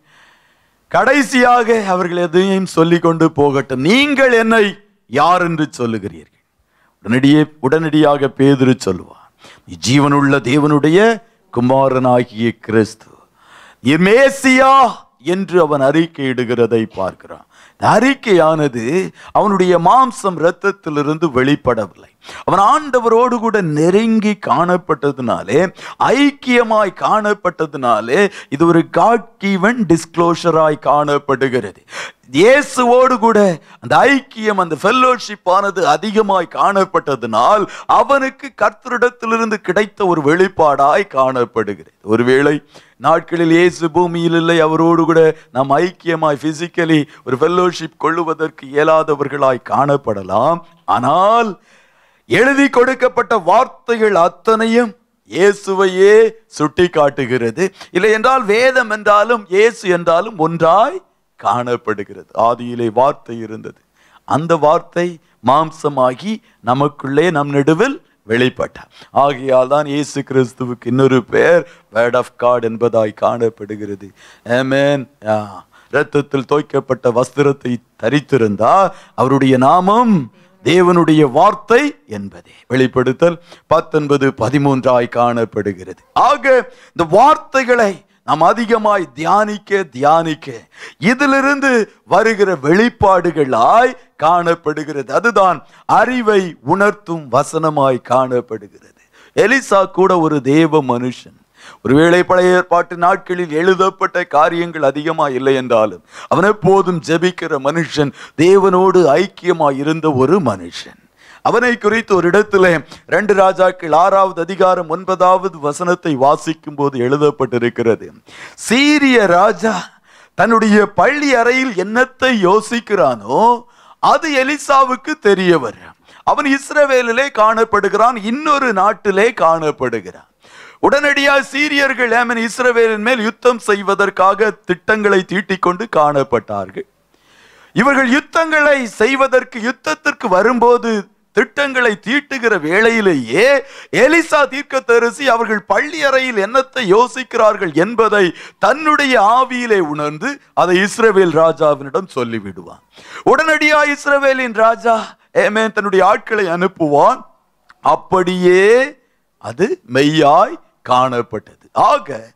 கடைசியாக அவர்கள் எதையும் சொல்லிக் கொண்டு போகட்டும் நீங்கள் என்னை யார் என்று சொல்லுகிறீர்கள் உடனடியே உடனடியாக பேதுரு சொல்லுவார் நீ ஜீவனுள்ள தேவனுடைய குமாரனாகிய கிறிஸ்து நீர் மேசியா என்று அவன் அறிக்கையிடுகிறதை பார்க்கிறான் இந்த அறிக்கையானது அவனுடைய மாம்சம் இரத்தத்திலிருந்து வெளிப்படவில்லை அவன் ஆண்டவரோடு கூட நெருங்கி காணப்பட்டதுனாலே ஐக்கியமாய் காணப்பட்டதுனாலே இது ஒரு காட் கிவன் டிஸ்க்ளோஷராய் காணப்படுகிறது இயேசுவோடு கூட அந்த ஐக்கியம் அந்த ஃபெல்லோஷிப் ஆனது அதிகமாய் காணப்பட்டதனால் அவனுக்கு கர்த்தரிடத்திலிருந்து கிடைத்த ஒரு வெளிப்பாடாய் காணப்படுகிறது ஒருவேளை நாட்களில் இயேசு பூமியில் இல்லை அவரோடு கூட நாம் ஐக்கியமாய் பிசிக்கலி ஒரு ஃபெல்லோஷிப் கொள்ளுவதற்கு இயலாதவர்களாய் காணப்படலாம் ஆனால் எழுதி கொடுக்கப்பட்ட வார்த்தைகள் அத்தனையும் இயேசுவையே சுட்டி காட்டுகிறது இல்லை என்றால் வேதம் என்றாலும் இயேசு என்றாலும் ஒன்றாய் காணப்படுகிறது ஆதியிலே வார்த்தை இருந்தது அந்த வார்த்தை மாம்சமாகி நமக்குள்ளே நம் நடுவில் வெளிப்பட்டார் ஆகையால் தான் இயேசு கிறிஸ்துவுக்கு இன்னொரு பெயர் வேர்ட் ஆஃப் காட் என்பதாய் காணப்படுகிறது ஆமென் ஆ, இரத்தத்தில் தோய்க்கப்பட்ட வஸ்திரத்தை தரித்திருந்தா அவருடைய நாமம் தேவனுடைய வார்த்தை என்பதே வெளிப்படுத்தல் பத்தொன்பது பதிமூன்றாய் காணப்படுகிறது ஆக இந்த வார்த்தைகளை நாம் அதிகமாய் தியானிக்க தியானிக்க இதிலிருந்து வருகிற வெளிப்பாடுகளாய் காணப்படுகிறது அதுதான் அறிவை உணர்த்தும் வசனமாய் காணப்படுகிறது எலிசா கூட ஒரு தேவ மனுஷன் ஒருவேளை பழைய ஏற்பாட்டு நாட்களில் எழுதப்பட்ட காரியங்கள் அதிகமா இல்லை என்றாலும் அவன் எப்போதும் ஜெபிக்கிற மனுஷன் தேவனோடு ஐக்கியமாய் இருந்த ஒரு மனுஷன் அவனை குறித்து ஒரு இடத்துல ரெண்டு ராஜாக்கள் ஆறாவது அதிகாரம் ஒன்பதாவது வசனத்தை வாசிக்கும் போது எழுதப்பட்டிருக்கிறது சீரிய ராஜா தன்னுடைய பள்ளி அறையில் என்னத்தை யோசிக்கிறானோ அது எலிசாவுக்கு தெரிய வரும் அவன் இஸ்ரவேலிலே காணப்படுகிறான் இன்னொரு நாட்டிலே காணப்படுகிறான் உடனடியாக சீரியர்கள் ஏமன் இஸ்ரவேலின் மேல் யுத்தம் செய்வதற்காக திட்டங்களை தீட்டிக் கொண்டு காணப்பட்டார்கள் இவர்கள் யுத்தங்களை செய்வதற்கு யுத்தத்திற்கு வரும்போது திட்டங்களை தீட்டுகிற வேளையிலேயே எலிசா தீர்க்கதரிசி அவர்கள் பள்ளி அறையில் என்னத்தை யோசிக்கிறார்கள் என்பதை தன்னுடைய ஆவியிலே உணர்ந்து அதை இஸ்ரவேல் ராஜாவினிடம் சொல்லிவிடுவான் உடனடியா இஸ்ரவேலின் ராஜா ஏமேன் தன்னுடைய ஆட்களை அனுப்புவான் அப்படியே அது மெய்யாய் காணப்பட்டது ஆக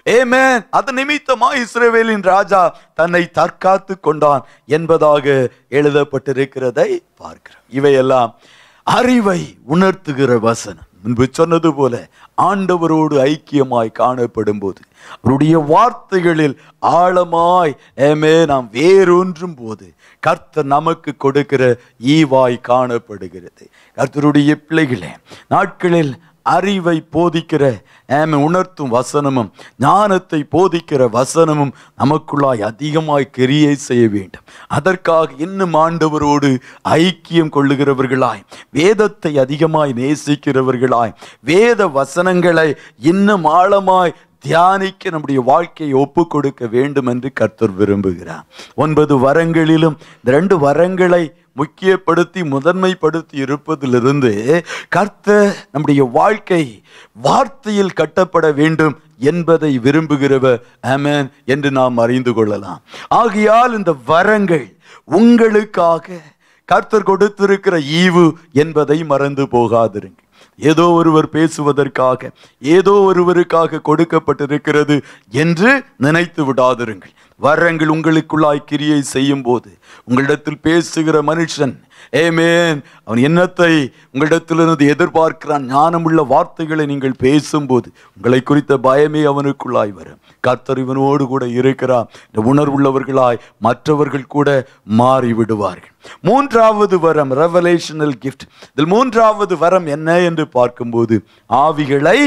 ஏமேன் அது நிமித்தமா இஸ்ரவேலின் ராஜா தன்னை தற்காத்து கொண்டான் என்பதாக எழுதப்பட்டிருக்கிறதை பார்க்கிறோம் இவையெல்லாம் அறிவை உணர்த்துகிற வசனம் முன்பு சொன்னது போல ஆண்டவரோடு ஐக்கியமாய் காணப்படும் போது அவருடைய வார்த்தைகளில் ஆழமாய் ஏமே நாம் வேறொன்றும் போது கர்த்தர் நமக்கு கொடுக்கிற ஈவாய் காணப்படுகிறது கர்த்தருடைய பிள்ளைகளே நாட்களில் அறிவை போதிக்கிற ஏம உணர்த்தும் வசனமும் ஞானத்தை போதிக்கிற வசனமும் நமக்குள்ளாய் அதிகமாய் கிரியை செய்ய வேண்டும் அதற்காக இன்னும் ஆண்டவரோடு ஐக்கியம் கொள்ளுகிறவர்களாய் வேதத்தை அதிகமாய் நேசிக்கிறவர்களாய் வேத வசனங்களை இன்னும் ஆழமாய் தியானிக்க நம்முடைய வாழ்க்கையை ஒப்பு கொடுக்க வேண்டும் என்று கர்த்தர் விரும்புகிறார் ஒன்பது வரங்களிலும் இந்த ரெண்டு வரங்களை முக்கியப்படுத்தி முதன்மைப்படுத்தி இருப்பதிலிருந்து கர்த்தர் நம்முடைய வாழ்க்கை வார்த்தையில் கட்டப்பட வேண்டும் என்பதை விரும்புகிறவர் ஆமென் என்று நாம் அறிந்து கொள்ளலாம் ஆகையால் இந்த வரங்கள் உங்களுக்காக கர்த்தர் கொடுத்திருக்கிற ஈவு என்பதை மறந்து போகாதிருங்கள் ஏதோ ஒருவர் பேசுவதற்காக ஏதோ ஒருவருக்காக கொடுக்கப்பட்டிருக்கிறது என்று நினைத்து விடாதிருங்கள் வரங்கள் உங்களுக்குள்ளாய் கிரியை செய்யும் போது உங்களிடத்தில் பேசுகிற மனுஷன் ஏமேன் அவன் என்னத்தை உங்களிடத்திலிருந்து எதிர்பார்க்கிறான் ஞானமுள்ள வார்த்தைகளை நீங்கள் பேசும்போது உங்களை குறித்த பயமே அவனுக்குள்ளாய் வரும் கர்த்தர் இவனோடு கூட இருக்கிறார் இந்த உணர்வுள்ளவர்களாய் மற்றவர்கள் கூட மாறி விடுவார்கள் மூன்றாவது வரம் ரெவலேஷனல் கிஃப்ட் இதில் மூன்றாவது வரம் என்ன என்று பார்க்கும்போது ஆவிகளை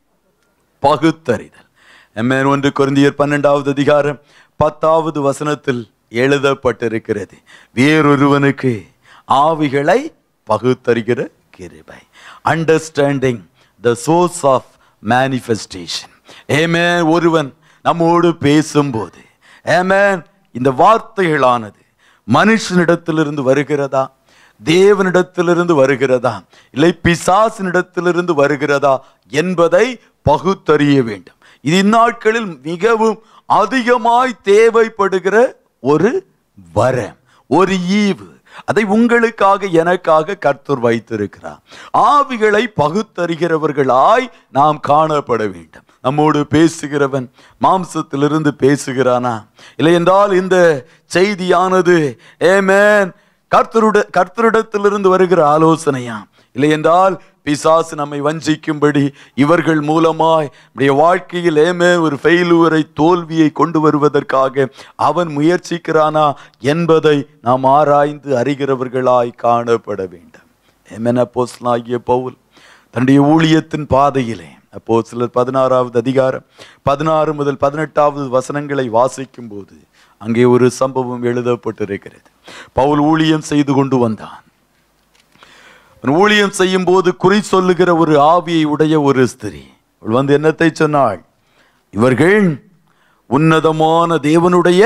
பகுத்தறிதல் எம்மேன் ஒன்று குருந்தியர் பன்னெண்டாவது அதிகாரம் பத்தாவது வசனத்தில் எழுதப்பட்டிருக்கிறது வேறொருவனுக்கு ஆவிகளை பகுத்தறிகிற கிருபை understanding the source of manifestation ஏமே ஒருவன் நம்மோடு பேசும்போது ஏமேன் இந்த வார்த்தைகளானது மனுஷனிடத்திலிருந்து வருகிறதா தேவனிடத்திலிருந்து வருகிறதா இல்லை பிசாசினிடத்திலிருந்து வருகிறதா என்பதை பகுத்தறிய வேண்டும் இது இந்நாட்களில் மிகவும் அதிகமாய் தேவைப்படுகிற ஒரு வரம் ஒரு ஈவு அதை உங்களுக்காக எனக்காக கர்த்தர் வைத்திருக்கிறார் ஆவிகளை பகுத்தறிகிறவர்களாய் நாம் காணப்பட வேண்டும் நம்மோடு பேசுகிறவன் மாம்சத்திலிருந்து பேசுகிறானா இல்லை என்றால் இந்த செய்தியானது ஏமேன் கர்த்தருட கர்த்தரிடத்திலிருந்து வருகிற ஆலோசனையா இல்லை என்றால் பிசாசு நம்மை வஞ்சிக்கும்படி இவர்கள் மூலமாய் நம்முடைய வாழ்க்கையில் ஏமே ஒரு ஃபெயிலுவரை தோல்வியை கொண்டு வருவதற்காக அவன் முயற்சிக்கிறானா என்பதை நாம் ஆராய்ந்து அறிகிறவர்களாய் காணப்பட வேண்டும் ஏமேன் அப்போஸ்தலனாகிய பவுல் தன்னுடைய ஊழியத்தின் பாதையிலே அப்போ சிலர் பதினாறாவது அதிகாரம் பதினாறு முதல் பதினெட்டாவது வசனங்களை வாசிக்கும் போது அங்கே ஒரு சம்பவம் எழுதப்பட்டிருக்கிறது பவுல் ஊழியம் செய்து கொண்டு வந்தான் அவன் ஊழியம் செய்யும் போது குறி சொல்லுகிற ஒரு ஆவியை உடைய ஒரு ஸ்திரீ அவள் வந்து என்னத்தை சொன்னாள் இவர்கள் உன்னதமான தேவனுடைய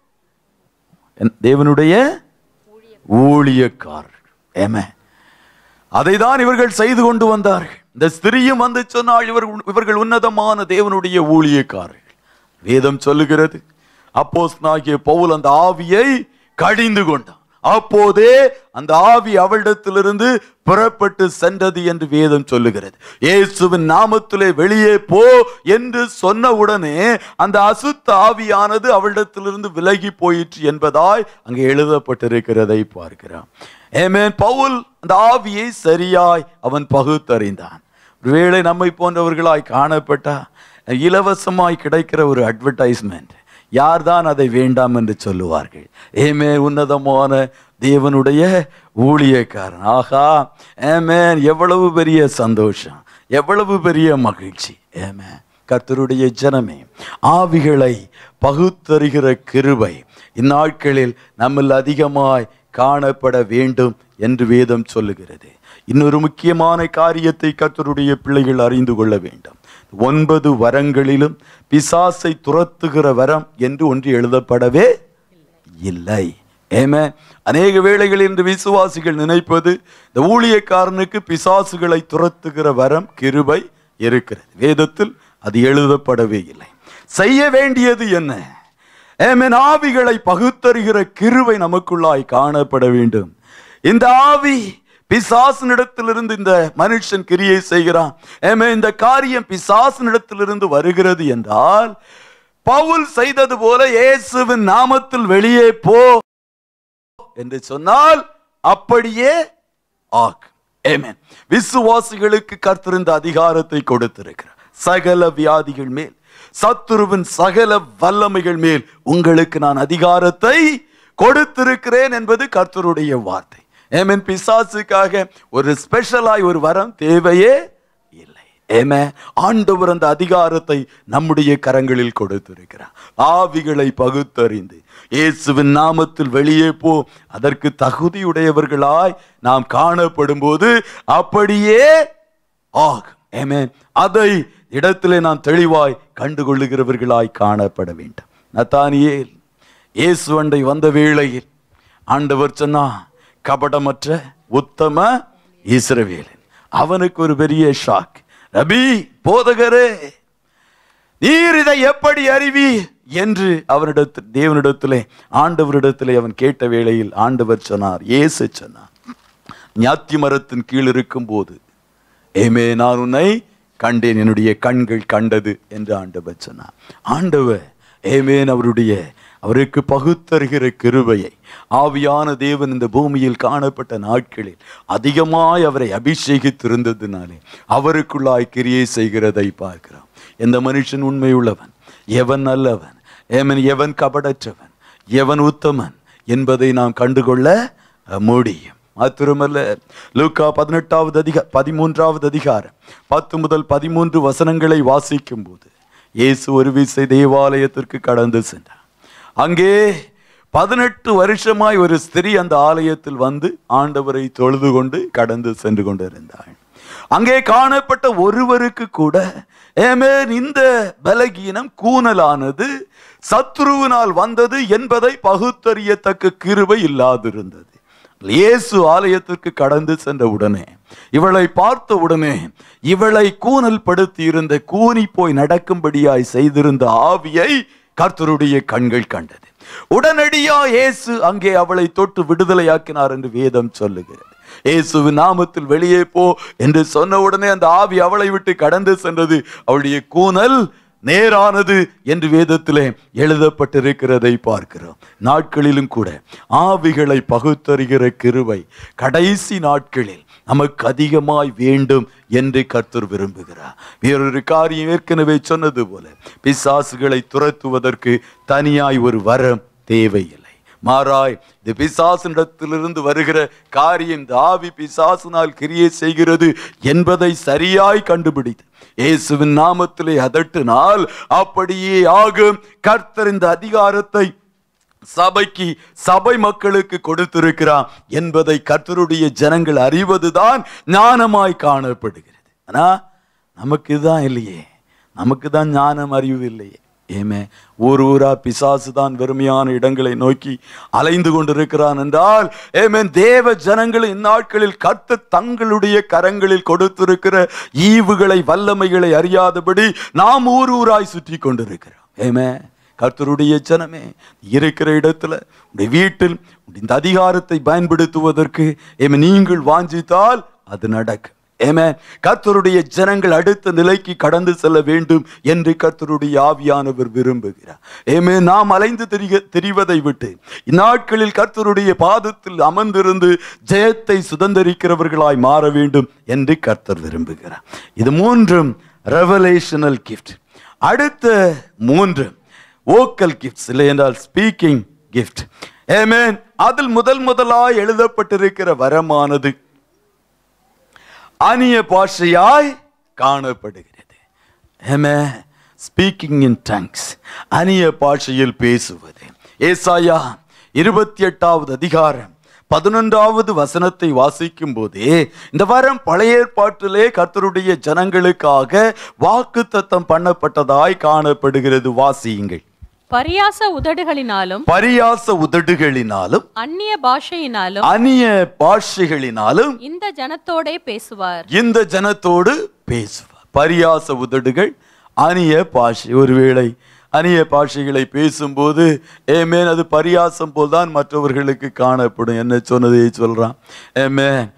என்- தேவனுடைய ஊழியக்காரர்கள் ஏமே அதைதான் இவர்கள் செய்து கொண்டு வந்தார்கள் இந்த ஸ்திரியும் வந்து சொன்னால் இவர் இவர்கள் உன்னதமான தேவனுடைய ஊழியக்காரர்கள் வேதம் சொல்லுகிறது அப்போஸ்தலனாகிய பவுல் அந்த ஆவியை கடிந்து கொண்டான் அப்போதே அந்த ஆவி அவளிடத்திலிருந்து புறப்பட்டு சென்றது என்று வேதம் சொல்லுகிறது இயேசுவின் நாமத்திலே வெளியே போ என்று சொன்ன உடனே அந்த அசுத்த ஆவியானது அவளிடத்திலிருந்து விலகி போயிற்று என்பதாய் அங்கே எழுதப்பட்டிருக்கிறதை பார்க்கிறோம் ஏமேன் பவுல் அந்த ஆவியை சரியாய் அவன் பகுத்தறிந்தான் ஒருவேளை நம்மை போன்றவர்களாய் காணப்பட்டா இலவசமாய் கிடைக்கிற ஒரு அட்வர்டைஸ்மெண்ட் யார்தான் அதை வேண்டாம் என்று சொல்லுவார்கள் ஏமே உன்னதமான தேவனுடைய ஊழியக்காரன் ஆஹா ஏமேன் எவ்வளவு பெரிய சந்தோஷம் எவ்வளவு பெரிய மகிழ்ச்சி ஏமே கர்த்தருடைய ஜனமே ஆவிகளை பகுத்தறிகிற கிருபை இந்நாட்களில் நம்மில் அதிகமாய் காணப்பட வேண்டும் என்று வேதம் சொல்லுகிறது இன்னொரு முக்கியமான காரியத்தை கர்த்தருடைய பிள்ளைகள் அறிந்து கொள்ள வேண்டும் ஒன்பது வரங்களிலும் பிசாசை துரத்துகிற வரம் என்று ஒன்று எழுதப்படவே இல்லை ஏமே அநேக வேளைகளில் இன்று விசுவாசிகள் நினைப்பது இந்த ஊழியக்காரனுக்கு பிசாசுகளை துரத்துகிற வரம் கிருபை இருக்கிறது வேதத்தில் அது எழுதப்படவே இல்லை செய்ய வேண்டியது என்ன ஏமேன் ஆவிகளை பகுத்தறிகிற கிருபை நமக்குள்ளாய் காணப்பட வேண்டும் இந்த ஆவி பிசாசனிடத்திலிருந்து இந்த மனுஷன் கிரியை செய்கிறான் ஏமே இந்த காரியம் பிசாசனிடத்திலிருந்து வருகிறது என்றால் பவுல் செய்தது போல இயேசுவின் நாமத்தில் வெளியே போ என்று சொன்னால் அப்படியே ஆகும் ஆமென் விசுவாசிகளுக்கு கர்த்தர் இந்த அதிகாரத்தை கொடுத்திருக்கிறார் சகல வியாதிகள் மேல் சத்துருவின் சகல வல்லமைகள் மேல் உங்களுக்கு நான் அதிகாரத்தை கொடுத்திருக்கிறேன் என்பது கர்த்தருடைய வார்த்தை ஏமன் பிசாசுக்காக ஒரு ஸ்பெஷலாய் ஒரு வரம் தேவையே இல்லை ஏமே ஆண்டவர் அந்த அதிகாரத்தை நம்முடைய கரங்களில் கொடுத்திருக்கிறார் ஆவிகளை பகுத்தறிந்து இயேசுவின் நாமத்தில் வெளியே போ அதற்கு தகுதியுடையவர்களாய் நாம் காணப்படும் போது அப்படியே ஆகும் ஆமென் அதை இடத்திலே நாம் தெளிவாய் கண்டுகொள்ளுகிறவர்களாய் காணப்பட வேண்டும் நத்தானியேல் இயேசு அண்டை வந்த வேளையில் ஆண்டவர் சொன்னா கபடமற்ற உத்தம இஸ்ரவேலன் அவனுக்கு ஒரு பெரிய ஷாக் ரபி போதகரே நீர் இதை எப்படி அறிவி என்று அவனிடத்தில் தேவனிடத்திலே ஆண்டவரிடத்திலே அவன் கேட்ட வேளையில் ஆண்டவர் சொன்னார் இயேசு சொன்னார் ஞாத்தி மரத்தின் கீழ் இருக்கும் போது ஏமே நான் உன்னை கண்டேன் என்னுடைய கண்கள் கண்டது என்று ஆண்டவர் சொன்னார் ஆண்டவர் ஏமேன் அவருடைய அவருக்கு பகுத்தருகிற கிருபையை ஆவியான தேவன் இந்த பூமியில் காணப்பட்ட நாட்களில் அதிகமாய் அவரை அபிஷேகித்திருந்ததினாலே அவருக்குள்ளாய் கிரியை செய்கிறதை பார்க்கிறோம் எந்த மனுஷன் உண்மையுள்ளவன் எவன் நல்லவன் ஏமன் எவன் கபடற்றவன் எவன் உத்தமன் என்பதை நாம் கண்டுகொள்ள முடியும் மாத்திரமல்ல லூக்கா பதினெட்டாவது அதிக பதிமூன்றாவது அதிகாரம் பத்து முதல் பதிமூன்று வசனங்களை வாசிக்கும் போது இயேசு ஒரு விசை தேவாலயத்திற்கு கடந்து சென்றார் அங்கே பதினெட்டு வருஷமாய் ஒரு ஸ்திரீ அந்த ஆலயத்தில் வந்து ஆண்டவரை தொழுது கொண்டு கடந்து சென்று கொண்டிருந்தாள் அங்கே காணப்பட்ட ஒருவருக்கு கூட ஏமேன் இந்த பலகீனம் கூனலானது சத்ருவினால் வந்தது என்பதை பகுத்தறியத்தக்க கிருபை இல்லாதிருந்தது இயேசு ஆலயத்திற்கு கடந்து சென்ற உடனே இவளை பார்த்த உடனே இவளை கூனல் படுத்தி இருந்த கூனி போய் நடக்கும்படியாய் செய்திருந்த ஆவியை கர்த்தருடைய கண்கள் கண்டது உடனடியா இயேசு அங்கே அவளை தொட்டு விடுதலையாக்கினார் என்று வேதம் சொல்லுகிறது இயேசுவின் நாமத்தில் வெளியே போ என்று சொன்ன உடனே அந்த ஆவி அவளை விட்டு கடந்து சென்றது அவளுடைய கூனல் நேரானது என்று வேதத்திலே எழுதப்பட்டிருக்கிறதை பார்க்கிறோம் நாட்களிலும் கூட ஆவிகளை பகுத்தறிகிற கிருவை கடைசி நாட்களில் நமக்கு அதிகமாய் வேண்டும் என்று கர்த்தர் விரும்புகிறார் வேறொரு காரியம் ஏற்கனவே சொன்னது போல பிசாசுகளை துரத்துவதற்கு தனியாய் ஒரு வரம் தேவையில்லை மாறாய் இந்த பிசாசினிடத்திலிருந்து வருகிற காரியம் இந்த ஆவி பிசாசினால் கிரியை செய்கிறது என்பதை சரியாய் கண்டுபிடித்து இயேசுவின் நாமத்திலே அதட்டினால் அப்படியே ஆகும் கர்த்தர் இந்த அதிகாரத்தை சபைக்கு சபை மக்களுக்கு கொடுத்திருக்கிறான் என்பதை கர்த்தருடைய ஜனங்கள் அறிவதுதான் ஞானமாய் காணப்படுகிறது ஆனா நமக்கு இதுதான் இல்லையே நமக்கு தான் ஞானம் அறிவு இல்லையே ஏமே ஊர் ஊரா பிசாசு தான் வெறுமையான இடங்களை நோக்கி அலைந்து கொண்டிருக்கிறான் என்றால் ஏமேன் தேவ ஜனங்கள் இந்நாட்களில் கர்த்த தங்களுடைய கரங்களில் கொடுத்திருக்கிற ஈவுகளை வல்லமைகளை அறியாதபடி நாம் ஊர் ஊராய் சுற்றி கொண்டிருக்கிறோம் ஏமே கர்த்தருடைய ஜனமே இருக்கிற இடத்துல உடைய வீட்டில் இந்த அதிகாரத்தை பயன்படுத்துவதற்கு ஏமே நீங்கள் வாஞ்சித்தால் அது நடக்கும் ஏமே கர்த்தருடைய ஜனங்கள் அடுத்த நிலைக்கு கடந்து செல்ல வேண்டும் என்று கர்த்தருடைய ஆவியானவர் விரும்புகிறார் ஏமே நாம் அலைந்து தெரிய தெரிவதை விட்டு இந்நாட்களில் கர்த்தருடைய பாதத்தில் அமர்ந்திருந்து ஜெயத்தை சுதந்திரிக்கிறவர்களாய் மாற வேண்டும் என்று கர்த்தர் விரும்புகிறார் இது மூன்றும் ரெவலேஷனல் கிஃப்ட் அடுத்த மூன்று ஓக்கல் கிஃப்ட்ஸ் இல்லை என்றால் ஸ்பீக்கிங் கிஃப்ட் ஏமேன் அதில் முதல் முதலாய் எழுதப்பட்டிருக்கிற வரமானது அந்நிய பாஷையாய் காணப்படுகிறது ஏமே ஸ்பீக்கிங் இன் டங்ஸ் அந்நிய பாஷையில் பேசுவது ஏசாயா இருபத்தி எட்டாவது அதிகாரம் பதினொன்றாவது வசனத்தை வாசிக்கும் போதே இந்த வரம் பழைய ஏற்பாட்டிலே கர்த்தருடைய ஜனங்களுக்காக வாக்கு தத்தம் பண்ணப்பட்டதாய் காணப்படுகிறது வாசியுங்கள் பரியாச உதடுகளினாலும் பரியாச உதடுகளினாலும் அந்நிய பாஷையினாலும் அந்நிய பாஷைகளினாலும் இந்த ஜனத்தோடே பேசுவார் இந்த ஜனத்தோடு பேசுவார் பரியாச உதடுகள் அந்நிய பாஷை ஒருவேளை அந்நிய பாஷைகளை பேசும்போது ஏமேன் அது பரியாசம் போல்தான் மற்றவர்களுக்கு காணப்படும் என்ன சொன்னதை சொல்றான் ஏமேன்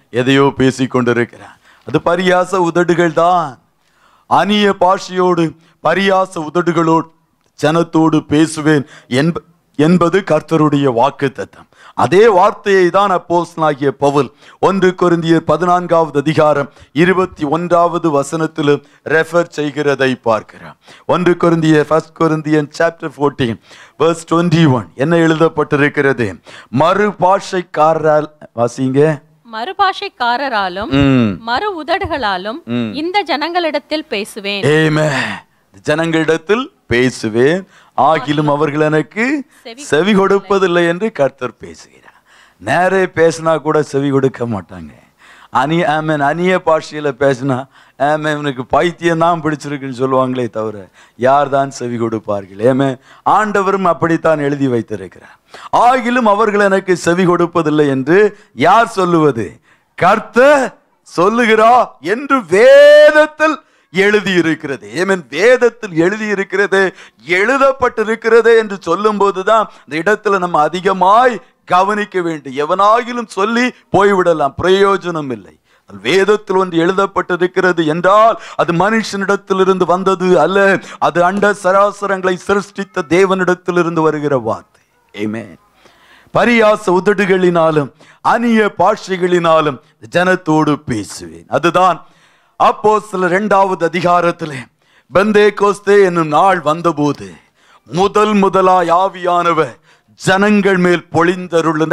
எதையோ பேசிக் கொண்டிருக்கிறான் அது பரியாச உதடுகள் தான் அந்நிய பாஷையோடு பரியாச உதடுகளோடு ஜனத்தோடு பேசுவேன் என்ப என்பது கர்த்தருடைய வாக்குத்தத்தம் அதே வார்த்தையை தான் அப்போஸ்தலனாகிய பவுல் ஒன்று கொரிந்தியர் பதினான்காவது அதிகாரம் இருபத்தி ஒன்றாவது வசனத்திலும் ரெஃபர் செய்கிறதை பார்க்கிறோம் ஒன்று கொரிந்தியர் first Corinthian chapter fourteen verse twenty one என்ன எழுதப்பட்டிருக்கிறது மறு பாஷைக்காரரால் வாசிங்க மறுபாஷைக்காரராலும் ம் மறு உதடுகளாலும் இந்த ஜனங்களிடத்தில் பேசுவேன் ஏமே ஜனங்களிடத்தில் பேசுவேன் ஆகிலும் அவர்கள் எனக்கு செவி செவி கொடுப்பதில்லை என்று கர்த்தர் பேசுகிறார் நேரே பேசினா கூட செவி கொடுக்க மாட்டாங்க அந்நிய ஆமேன் அந்நிய பாஷையில பேசினா ஆமே இவனுக்கு பைத்தியம் தான் பிடிச்சிருக்குன்னு சொல்லுவாங்களே தவிர யார் தான் செவி கொடுப்பார்கள் ஏமே ஆண்டவரும் அப்படித்தான் எழுதி வைத்திருக்கிறார் ஆகிலும் அவர்கள் எனக்கு செவி கொடுப்பதில்லை என்று யார் சொல்லுவது கர்த்தர் சொல்லுகிறா என்று வேதத்தில் எழுதி இருக்கிறது ஏமன் வேதத்தில் எழுதி இருக்கிறது எழுதப்பட்டிருக்கிறது என்று சொல்லும் போதுதான் இந்த இடத்துல நம்ம அதிகமாய் கவனிக்க வேண்டும் எவனாகிலும் சொல்லி போய்விடலாம் பிரயோஜனம் இல்லை அது வேதத்தில் ஒன்று எழுதப்பட்டிருக்கிறது என்றால் அது மனுஷனிடத்திலிருந்து வந்தது அல்ல அது அண்ட சராசரங்களை சிருஷ்டித்த தேவனிடத்திலிருந்து வருகிற வார்த்தை ஆமென் பரியாச உதடுகளினாலும் அந்நிய பாஷைகளினாலும் ஜனத்தோடு பேசுவேன் அதுதான் அப்போ சில இரண்டாவது அதிகாரத்திலே பெந்தே கோஸ்தே என்னும் நாள் வந்தபோது முதல் முதலாய் ஆவியானவர் ஜனங்கள் மேல் பொழிந்தருளின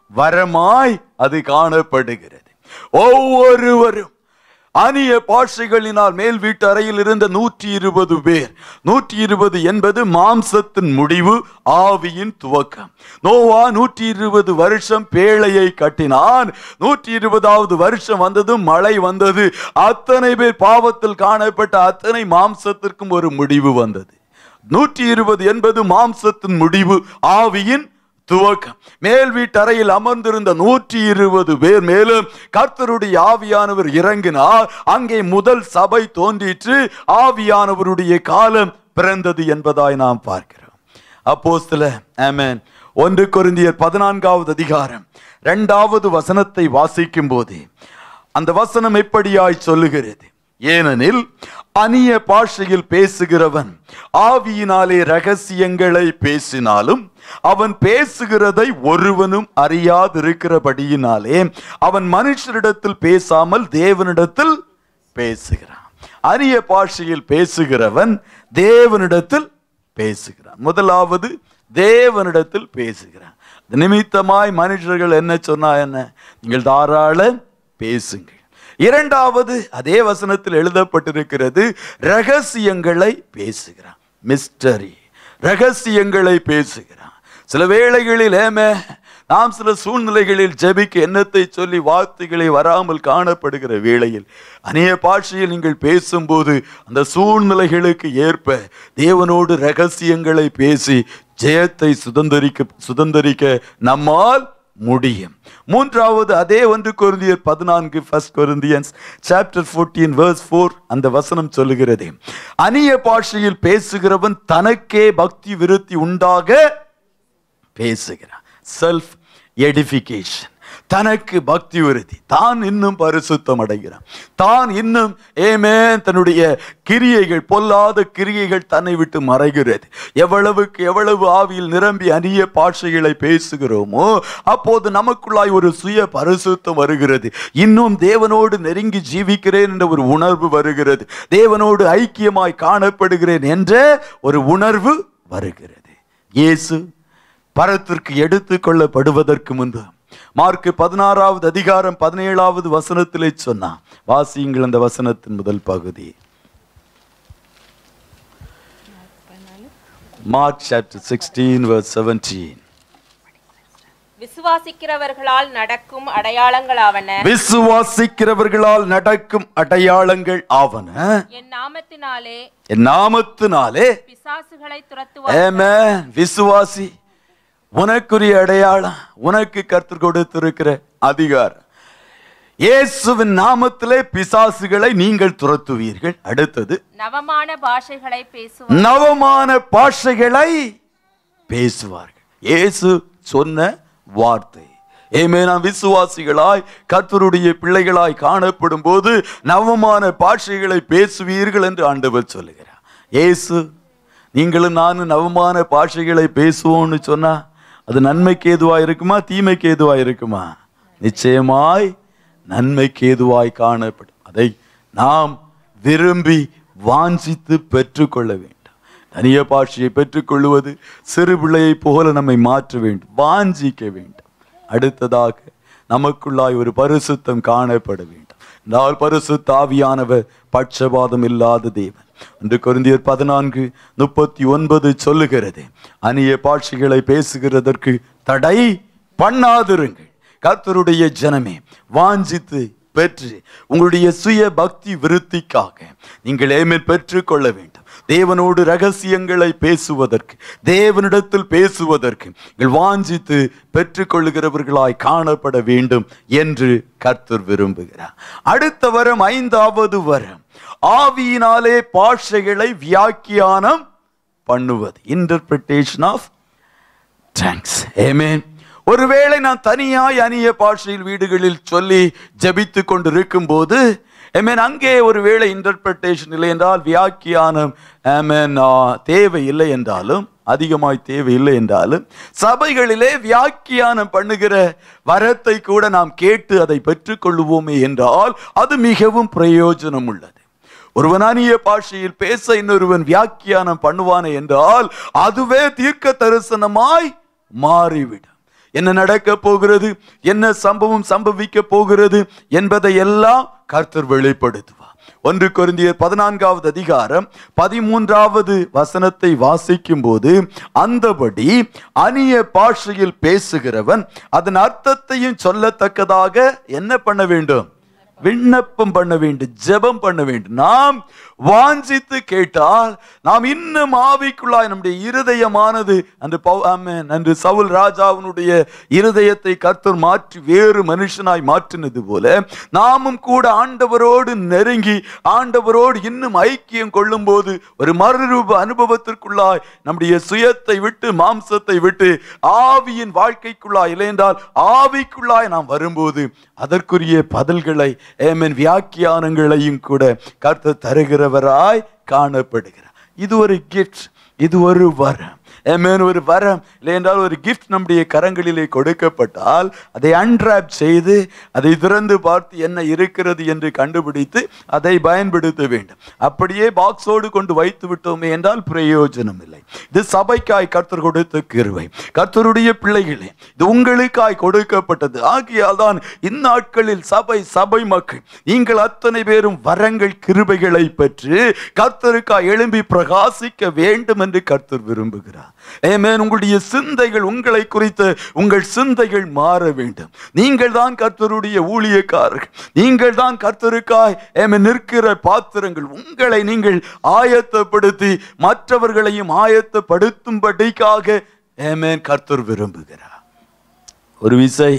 வரமாய் அது காணப்படுகிறது ஒவ்வொருவரும் அந்நிய பாஷைகளினால் மேல் வீட்டு அறையில் இருந்த நூற்றி இருபது பேர் நூற்றி இருபது என்பது மாம்சத்தின் முடிவு ஆவியின் துவக்கம் நோவா நூற்றி இருபது வருஷம் பேழையை கட்டினான் நூற்றி இருபதாவது வருஷம் வந்தது மழை வந்தது அத்தனை பேர் பாவத்தில் காணப்பட்ட அத்தனை மாம்சத்திற்கும் ஒரு முடிவு வந்தது நூற்றி இருபது என்பது மாம்சத்தின் முடிவு ஆவியின் துவக்கம் மேல் வீட்டறையில் அமர்ந்திருந்த நூற்றி இருபது பேர் மேலும் கர்த்தருடைய ஆவியானவர் இறங்கினார் அங்கே முதல் சபை தோன்றிற்று ஆவியானவருடைய காலம் பிறந்தது என்பதாய் நாம் பார்க்கிறோம் அப்போஸ்தல ஆமென் ஒன்று கொரிந்தியர் பதினான்காவது அதிகாரம் இரண்டாவது வசனத்தை வாசிக்கும் போது அந்த வசனம் எப்படியாய் சொல்லுகிறது ஏனெனில் அந்நிய பாஷையில் பேசுகிறவன் ஆவியினாலே ரகசியங்களை பேசினாலும் அவன் பேசுகிறதை ஒருவனும் அறியாதிருக்கிறபடியினாலே அவன் மனுஷரிடத்தில் பேசாமல் தேவனிடத்தில் பேசுகிறான் அரிய பாஷையில் பேசுகிறவன் தேவனிடத்தில் பேசுகிறான் முதலாவது தேவனிடத்தில் பேசுகிறான் அது நிமித்தமாய் மனுஷர்கள் என்ன சொன்னா என்ன நீங்கள் தாராள பேசுங்கள் இரண்டாவது அதே வசனத்தில் எழுதப்பட்டிருக்கிறது ரகசியங்களை பேசுகிறான் மிஸ்டரி ரகசியங்களை பேசுகிறான் சில வேளைகளில் ஏமே நாம் சில சூழ்நிலைகளில் ஜெபிக்க எண்ணத்தை சொல்லி வார்த்தைகளை வராமல் காணப்படுகிற வேளையில் அநேக பாஷையில் நீங்கள் பேசும்போது அந்த சூழ்நிலைகளுக்கு ஏற்ப தேவனோடு ரகசியங்களை பேசி ஜெயத்தை சுதந்திரிக்க சுதந்திரிக்க நம்மால் முடியும் மூன்றாவது அதே ஒன்று கொரிந்தியர் பதினான்கு first Corinthians chapter fourteen verse four அந்த வசனம் சொல்லுகிறது அந்நிய பாஷையில் பேசுகிறவன் தனக்கே பக்தி விருத்தி உண்டாக பேசுகிறான் செல்ஃப் எடிஃபிகேஷன் தனக்கு பக்தி விருத்தி தான் இன்னும் பரிசுத்தம் அடைகிறான் தான் இன்னும் ஏமே தன்னுடைய கிரியைகள் பொல்லாத கிரியைகள் தன்னை விட்டு மறைகிறது எவ்வளவுக்கு எவ்வளவு ஆவியில் நிரம்பி அந்நிய பாஷைகளை பேசுகிறோமோ அப்போது நமக்குள்ளாய் ஒரு சுய பரிசுத்தம் வருகிறது இன்னும் தேவனோடு நெருங்கி ஜீவிக்கிறேன் என்ற ஒரு உணர்வு வருகிறது தேவனோடு ஐக்கியமாய் காணப்படுகிறேன் என்ற ஒரு உணர்வு வருகிறது இயேசு பரத்திற்கு எடுத்துக் கொள்ளப்படுவதற்கு முன்பு மார்க் பதினாறாவது அதிகாரம் பதினேழாவது வசனத்திலே சொன்னான் வாசியுங்கள் அந்த வசனத்தின் முதல் பகுதி மார்க் சாப்டர் சிக்ஸ்டீன் verse 17 விசுவாசிக்கிறவர்களால் நடக்கும் அடையாளங்களாவன விசுவாசிக்கிறவர்களால் நடக்கும் அடையாளங்கள் ஆவன என் நாமத்தினாலே என் நாமத்தினாலே பிசாசுகளை துரத்துவார் ஆமென் விசுவாசி உனக்குரிய அடையாளம் உனக்கு கற்றுக் கொடுத்திருக்கிற அதிகாரம் இயேசுவின் நாமத்திலே பிசாசுகளை நீங்கள் துரத்துவீர்கள் அடுத்தது நவமான பாஷைகளை பேசுவார் நவமான பாஷைகளை பேசுவார்கள் இயேசு சொன்ன வார்த்தை ஏமே நாம் விசுவாசிகளாய் கர்த்தருடைய பிள்ளைகளாய் காணப்படும் போது நவமான பாஷைகளை பேசுவீர்கள் என்று ஆண்டவர் சொல்லுகிறார் இயேசு நீங்களும் நானும் நவமான பாஷைகளை பேசுவோம்னு சொன்னா அது நன்மைக்கு ஏதுவாய் இருக்குமா தீமைக்கு ஏதுவாய் இருக்குமா நிச்சயமாய் நன்மைக்கு ஏதுவாய் காணப்படும் அதை நாம் விரும்பி வாஞ்சித்து பெற்றுக்கொள்ள வேண்டும் தனிய பாஷையை பெற்றுக்கொள்வது சிறு பிள்ளையைப் போல நம்மை மாற்ற வேண்டும் வாஞ்சிக்க வேண்டும் அடுத்ததாக நமக்குள்ளாய் ஒரு பரிசுத்தம் காணப்பட வேண்டும் நாள் பரிசுத்த ஆவியானவர் பட்சபாதம் இல்லாத தேவன் என்று கொரிந்தியர் பதினான்கு முப்பத்தி ஒன்பது சொல்லுகிறது அந்நிய பாட்சிகளை பேசுகிறதற்கு தடை பண்ணாதிருங்கள் கர்த்தருடைய ஜனமே வாஞ்சித்து பெற்று உங்களுடைய சுய பக்தி விருத்திக்காக நீங்கள் ஏமேல் பெற்றுக்கொள்ள வேண்டும் தேவனோடு ரகசியங்களை பேசுவதற்கு தேவனிடத்தில் பேசுவதற்கு நீங்கள் வாஞ்சித்து பெற்றுக்கொள்ளுகிறவர்களாய் காணப்பட வேண்டும் என்று கர்த்தர் விரும்புகிறார் அடுத்த வரம் ஐந்தாவது வரம் ஆவியினாலே பாஷைகளை வியாக்கியானம் பண்ணுவது இன்டர்பிரிட்டேஷன் ஆஃப் தேங்க்ஸ் ஏமேன் ஒருவேளை நான் தனியாய் அந்நிய பாஷையில் வீடுகளில் சொல்லி ஜெபித்து கொண்டிருக்கும் போது ஏமேன் அங்கே ஒருவேளை இன்டர்பிரிட்டேஷன் இல்லை என்றால் வியாக்கியானம் ஆமேன் தேவை இல்லை என்றாலும் அதிகமாய் தேவை இல்லை என்றாலும் சபைகளிலே வியாக்கியானம் பண்ணுகிற வரத்தை கூட நாம் கேட்டு அதை பெற்றுக்கொள்ளுவோமே என்றால் அது மிகவும் பிரயோஜனம் உள்ளது ஒருவன் அந்நிய பாஷையில் பேச இன்னொருவன் வியாக்கியானம் பண்ணுவானே என்றால் அதுவே தீர்க்க தரிசனமாய் மாறிவிடும் என்ன நடக்க போகிறது என்ன சம்பவம் சம்பவிக்க போகிறது என்பதை எல்லாம் கர்த்தர் வெளிப்படுத்துவார் ஒன்று கொரிந்தியர் பதினான்காவது அதிகாரம் பதிமூன்றாவது வசனத்தை வாசிக்கும் போது அந்தபடி அந்நிய பாஷையில் பேசுகிறவன் அதன் அர்த்தத்தையும் சொல்லத்தக்கதாக என்ன பண்ண வேண்டும் விண்ணப்பம் பண்ண வேண்டும் ஜெபம் பண்ண வேண்டும் நாம் வாஞ்சித்து கேட்டால் நாம் இன்னும் ஆவிக்குள்ளாய் நம்முடைய இருதயமானது அன்று பவு ஆமென் அன்று சவுல் ராஜாவினுடைய இருதயத்தை கர்த்தர் மாற்றி வேறு மனுஷனாய் மாற்றினது போல நாமும் கூட ஆண்டவரோடு நெருங்கி ஆண்டவரோடு இன்னும் ஐக்கியம் கொள்ளும் போது ஒரு மறுரூப அனுபவத்திற்குள்ளாய் நம்முடைய சுயத்தை விட்டு மாம்சத்தை விட்டு ஆவியின் வாழ்க்கைக்குள்ளாய் இல்லையென்றால் ஆவிக்குள்ளாய் நாம் வரும்போது அதற்குரிய பதில்களை ஏமன் வியாக்கியானங்களையும் கூட கர்த்தர் தருகிறவராய் காணப்படுகிறார் இது ஒரு கிஃப்ட் இது ஒரு வரம் ஏமேன் ஒரு வரம் இல்லை என்றால் ஒரு கிஃப்ட் நம்முடைய கரங்களிலே கொடுக்கப்பட்டால் அதை அன்ராப் செய்து அதை திறந்து பார்த்து என்ன இருக்கிறது என்று கண்டுபிடித்து அதை பயன்படுத்த வேண்டும் அப்படியே பாக்ஸோடு கொண்டு வைத்து விட்டோமே என்றால் பிரயோஜனம் இல்லை இது சபைக்காய் கர்த்தர் கொடுத்த கிருவை கர்த்தருடைய பிள்ளைகளே இது உங்களுக்காய் கொடுக்கப்பட்டது ஆகியால் தான் இந்நாட்களில் சபை சபை மக்கள் நீங்கள் அத்தனை பேரும் வரங்கள் கிருபைகளை பெற்று கர்த்தருக்காய் எழும்பி பிரகாசிக்க வேண்டும் என்று கர்த்தர் விரும்புகிறார் ஏமேன் உங்களுடைய சிந்தைகள் உங்களை குறித்த உங்கள் சிந்தைகள் மாற வேண்டும் நீங்கள் தான் கர்த்தருடைய ஊழியக்காரர்கள் நீங்கள் தான் கர்த்தருக்காய் ஏமேன் நிற்கிற பாத்திரங்கள் உங்களை நீங்கள் ஆயத்தப்படுத்தி மற்றவர்களையும் ஆயத்தப்படுத்தும்படிக்காக ஏமேன் கர்த்தர் விரும்புகிறார் ஒரு விசை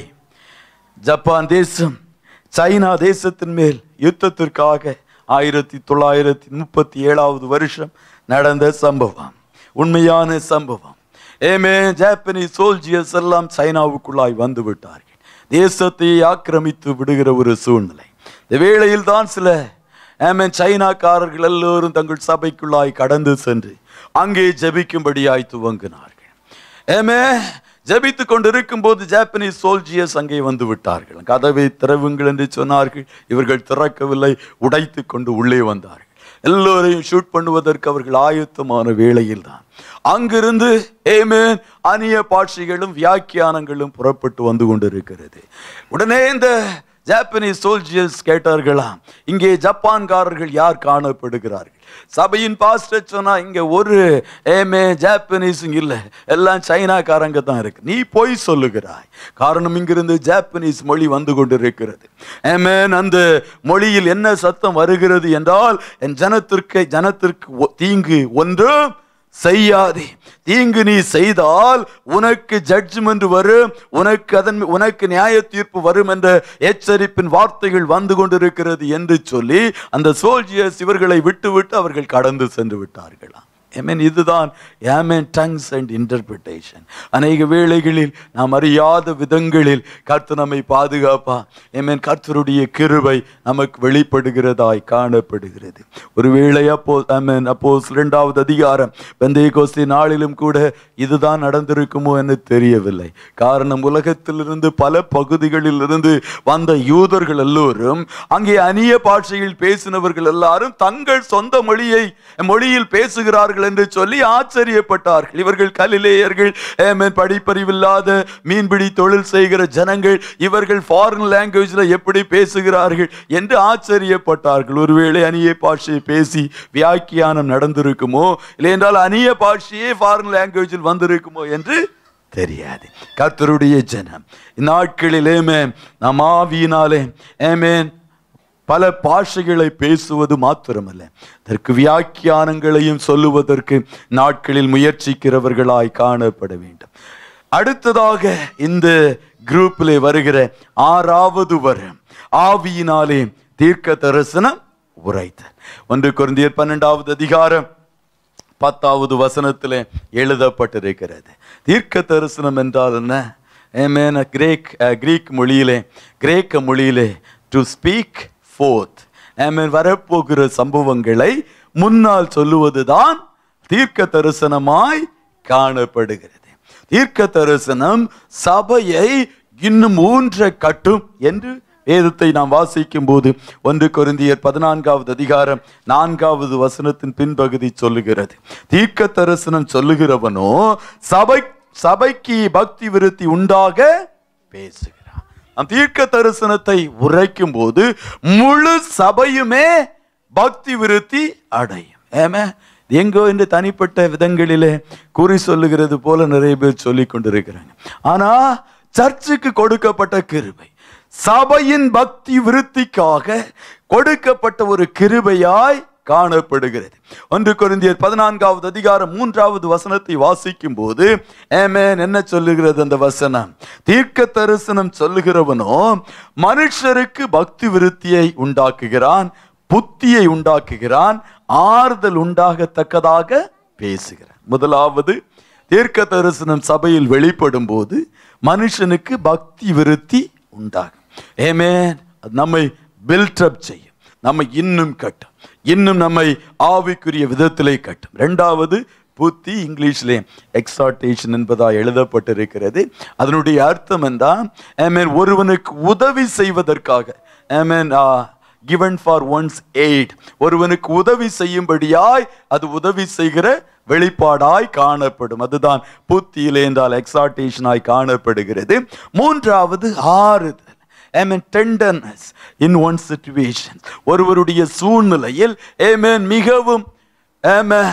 ஜப்பான் தேசம் சைனா தேசத்தின் மேல் யுத்தத்திற்காக ஆயிரத்தி தொள்ளாயிரத்தி முப்பத்தி ஏழாவது வருஷம் நடந்த சம்பவம் உண்மையான சம்பவம் ஏமே ஜாப்பனீஸ் சோல்ஜியர்ஸ் எல்லாம் சைனாவுக்குள்ளாய் வந்து விட்டார்கள் தேசத்தை ஆக்கிரமித்து விடுகிற ஒரு சூழ்நிலை இந்த வேளையில் தான் சில ஆமென் சைனாக்காரர்கள் எல்லோரும் தங்கள் சபைக்குள்ளாய் கடந்து சென்று அங்கே ஜெபிக்கும்படியாய் துவங்கினார்கள் ஏமே ஜெபித்து கொண்டிருக்கும் போது ஜாப்பனீஸ் சோல்ஜியர்ஸ் அங்கே வந்து விட்டார்கள் கதவை திறவுங்கள் என்று சொன்னார்கள் இவர்கள் திறக்கவில்லை உடைத்து கொண்டு உள்ளே வந்தார்கள் எல்லோரையும் ஷூட் பண்ணுவதற்கு அவர்கள் ஆயத்தமான வேளையில் தான் அங்கிருந்து ஏமேன் அந்நிய பாட்சிகளும் வியாக்கியானங்களும் புறப்பட்டு வந்து கொண்டிருக்கிறது உடனே இந்த ஜாப்பனீஸ் சோல்ஜியர்ஸ் கேட்டார்களாம் இங்கே ஜப்பான்காரர்கள் யார் காணப்படுகிறார்கள் சபையின் பாஸ்டர் சொன்னா இங்க ஒரு ஏமே ஜாப்பனீஸும் இல்லை எல்லாம் சைனாக்காரங்க தான் இருக்கு நீ போய் சொல்லுகிறாய் காரணம் இங்கிருந்து ஜாப்பனீஸ் மொழி வந்து கொண்டிருக்கிறது ஏமேன் அந்த மொழியில் என்ன சத்தம் வருகிறது என்றால் என் ஜனத்திற்கு ஜனத்திற்கு ஒ- தீங்கு ஒன்றும் செய்யாதே தீங்கு நீ செய்தால் உனக்கு ஜட்ஜ்மெண்ட் வரும் உனக்கு அதன் உனக்கு நியாய தீர்ப்பு வரும் என்ற எச்சரிப்பின் வார்த்தைகள் வந்து கொண்டிருக்கிறது என்று சொல்லி அந்த சோல்ஜியர்ஸ் இவர்களை விட்டு விட்டு அவர்கள் கடந்து சென்று விட்டார்களாம் Amen. இதுதான் ஆமேன் டங்ஸ் அண்ட் இன்டர்பிரிட்டேஷன் அநேக வேளைகளில் நாம் அறியாத விதங்களில் கர்த்தர் நம்மை பாதுகாப்பா ஏமேன் கர்த்தருடைய கிருபை நமக்கு வெளிப்படுகிறதாய் காணப்படுகிறது ஒருவேளை அப்போ ஆமேன் அப்போ இரண்டாவது அதிகாரம் வெந்தய கோஸ்தி நாளிலும் கூட இதுதான் நடந்திருக்குமோ என்று தெரியவில்லை காரணம் உலகத்திலிருந்து பல பகுதிகளில் இருந்து வந்த யூதர்கள் எல்லோரும் அங்கே அந்நிய பாஷையில் பேசினவர்கள் எல்லாரும் தங்கள் சொந்த மொழியை மொழியில் பேசுகிறார்கள் என்று சொல்லி ஆச்சரியப்பட்டார்கள் இவர்கள் கலிலேயர்கள் ஆமென், படிப்பறிவில்லாத மீன்பிடி தொழில் செய்கிற ஜனங்கள் இவர்கள் ஃபாரின் லாங்குவேஜ்ல எப்படி பேசுகிறார்கள் என்று ஆச்சரியப்பட்டார்கள் ஒருவேளை அந்நிய பாஷையை பேசி வியாக்கியானம் நடந்திருக்குமோ இல்லை என்றால் அந்நிய பாஷையே ஃபாரின் லாங்குவேஜில் வந்திருக்குமோ என்று தெரியாது கர்த்தருடைய ஜனம் இந்நாட்களில் ஏமேன் நம் ஆவியினாலே ஏமேன் பல பாஷைகளை பேசுவது மாத்திரமல்ல அதற்கு வியாக்கியானங்களையும் சொல்லுவதற்கு நாட்களில் முயற்சிக்கிறவர்களாய் காணப்பட வேண்டும் அடுத்ததாக இந்த குரூப்பிலே வருகிற ஆறாவது வரம் ஆவியினாலே தீர்க்க தரிசனம் உரைத்தல் ஒன்று குருந்தியர் பன்னெண்டாவது அதிகாரம் பத்தாவது வசனத்திலே எழுதப்பட்டிருக்கிறது தீர்க்க தரிசனம் என்றால் என்ன ஏமேன கிரேக் அஹ், கிரீக் மொழியிலே கிரேக்க மொழியிலே டு ஸ்பீக் ஃபோர்த் ஏமேன் வரப்போகிற சம்பவங்களை முன்னால் சொல்லுவதுதான் தீர்க்க தரிசனமாய் காணப்படுகிறது தீர்க்க தரிசனம் சபையை இன்னும் ஊன்ற கட்டும் என்று வேதத்தை நாம் வாசிக்கும் போது ஒன்று கொரிந்தியர் பதினான்காவது அதிகாரம் நான்காவது வசனத்தின் பின்பகுதி சொல்லுகிறது தீர்க்க தரிசனம் சொல்லுகிறவனோ சபை சபைக்கு பக்தி விருத்தி உண்டாக பேசுகிறான் நாம் தீர்க்க தரிசனத்தை உரைக்கும் போது முழு சபையுமே பக்தி விருத்தி அடையும் ஏமே எங்கோ என்று தனிப்பட்ட விதங்களிலே கூறி சொல்லுகிறது போல நிறைய பேர் சொல்லிக் கொண்டிருக்கிறாங்க ஆனா சர்ச்சுக்கு கொடுக்கப்பட்ட கிருபை சபையின் பக்தி விருத்திக்காக கொடுக்கப்பட்ட ஒரு கிருபையாய் காணப்படுகிறது ஒன்று கொரிந்தியர் பதினான்காவது அதிகாரம் மூன்றாவது வசனத்தை வாசிக்கும் போது ஏமேன் என்ன சொல்லுகிறது அந்த வசனம் தீர்க்க தரிசனம் சொல்லுகிறவனோ மனுஷருக்கு பக்தி விருத்தியை உண்டாக்குகிறான் புத்தியை உண்டாக்குகிறான் ஆறுதல் உண்டாகத்தக்கதாக பேசுகிறான் முதலாவது தீர்க்க தரிசனம் சபையில் வெளிப்படும் போது மனுஷனுக்கு பக்தி விருத்தி உண்டாகும் ஏமேன் அது நம்மை பில்டப் செய்யும் நம்மை இன்னும் கட்டும் இன்னும் நம்மை ஆவிக்குரிய விதத்திலே கட்டும் ரெண்டாவது புத்தி இங்கிலீஷ்லே எக்ஸாட்டேஷன் என்பதா எழுதப்பட்டிருக்கிறது அதனுடைய அர்த்தம் என்றால் ஆமென் ஒருவனுக்கு உதவி செய்வதற்காக ஆமென் given ஃபார் ஒன்ஸ் aid ஒருவனுக்கு உதவி செய்யும்படியாய் அது உதவி செய்கிற வெளிப்பாடாய் காணப்படும் அதுதான் புத்தியிலே என்றால் எக்ஸாட்டேஷனாய் காணப்படுகிறது மூன்றாவது ஆறுதல் Amen. Tenderness in one situation. ஒருவருடைய சூழ்நிலையில் Amen. மிகவும் Amen.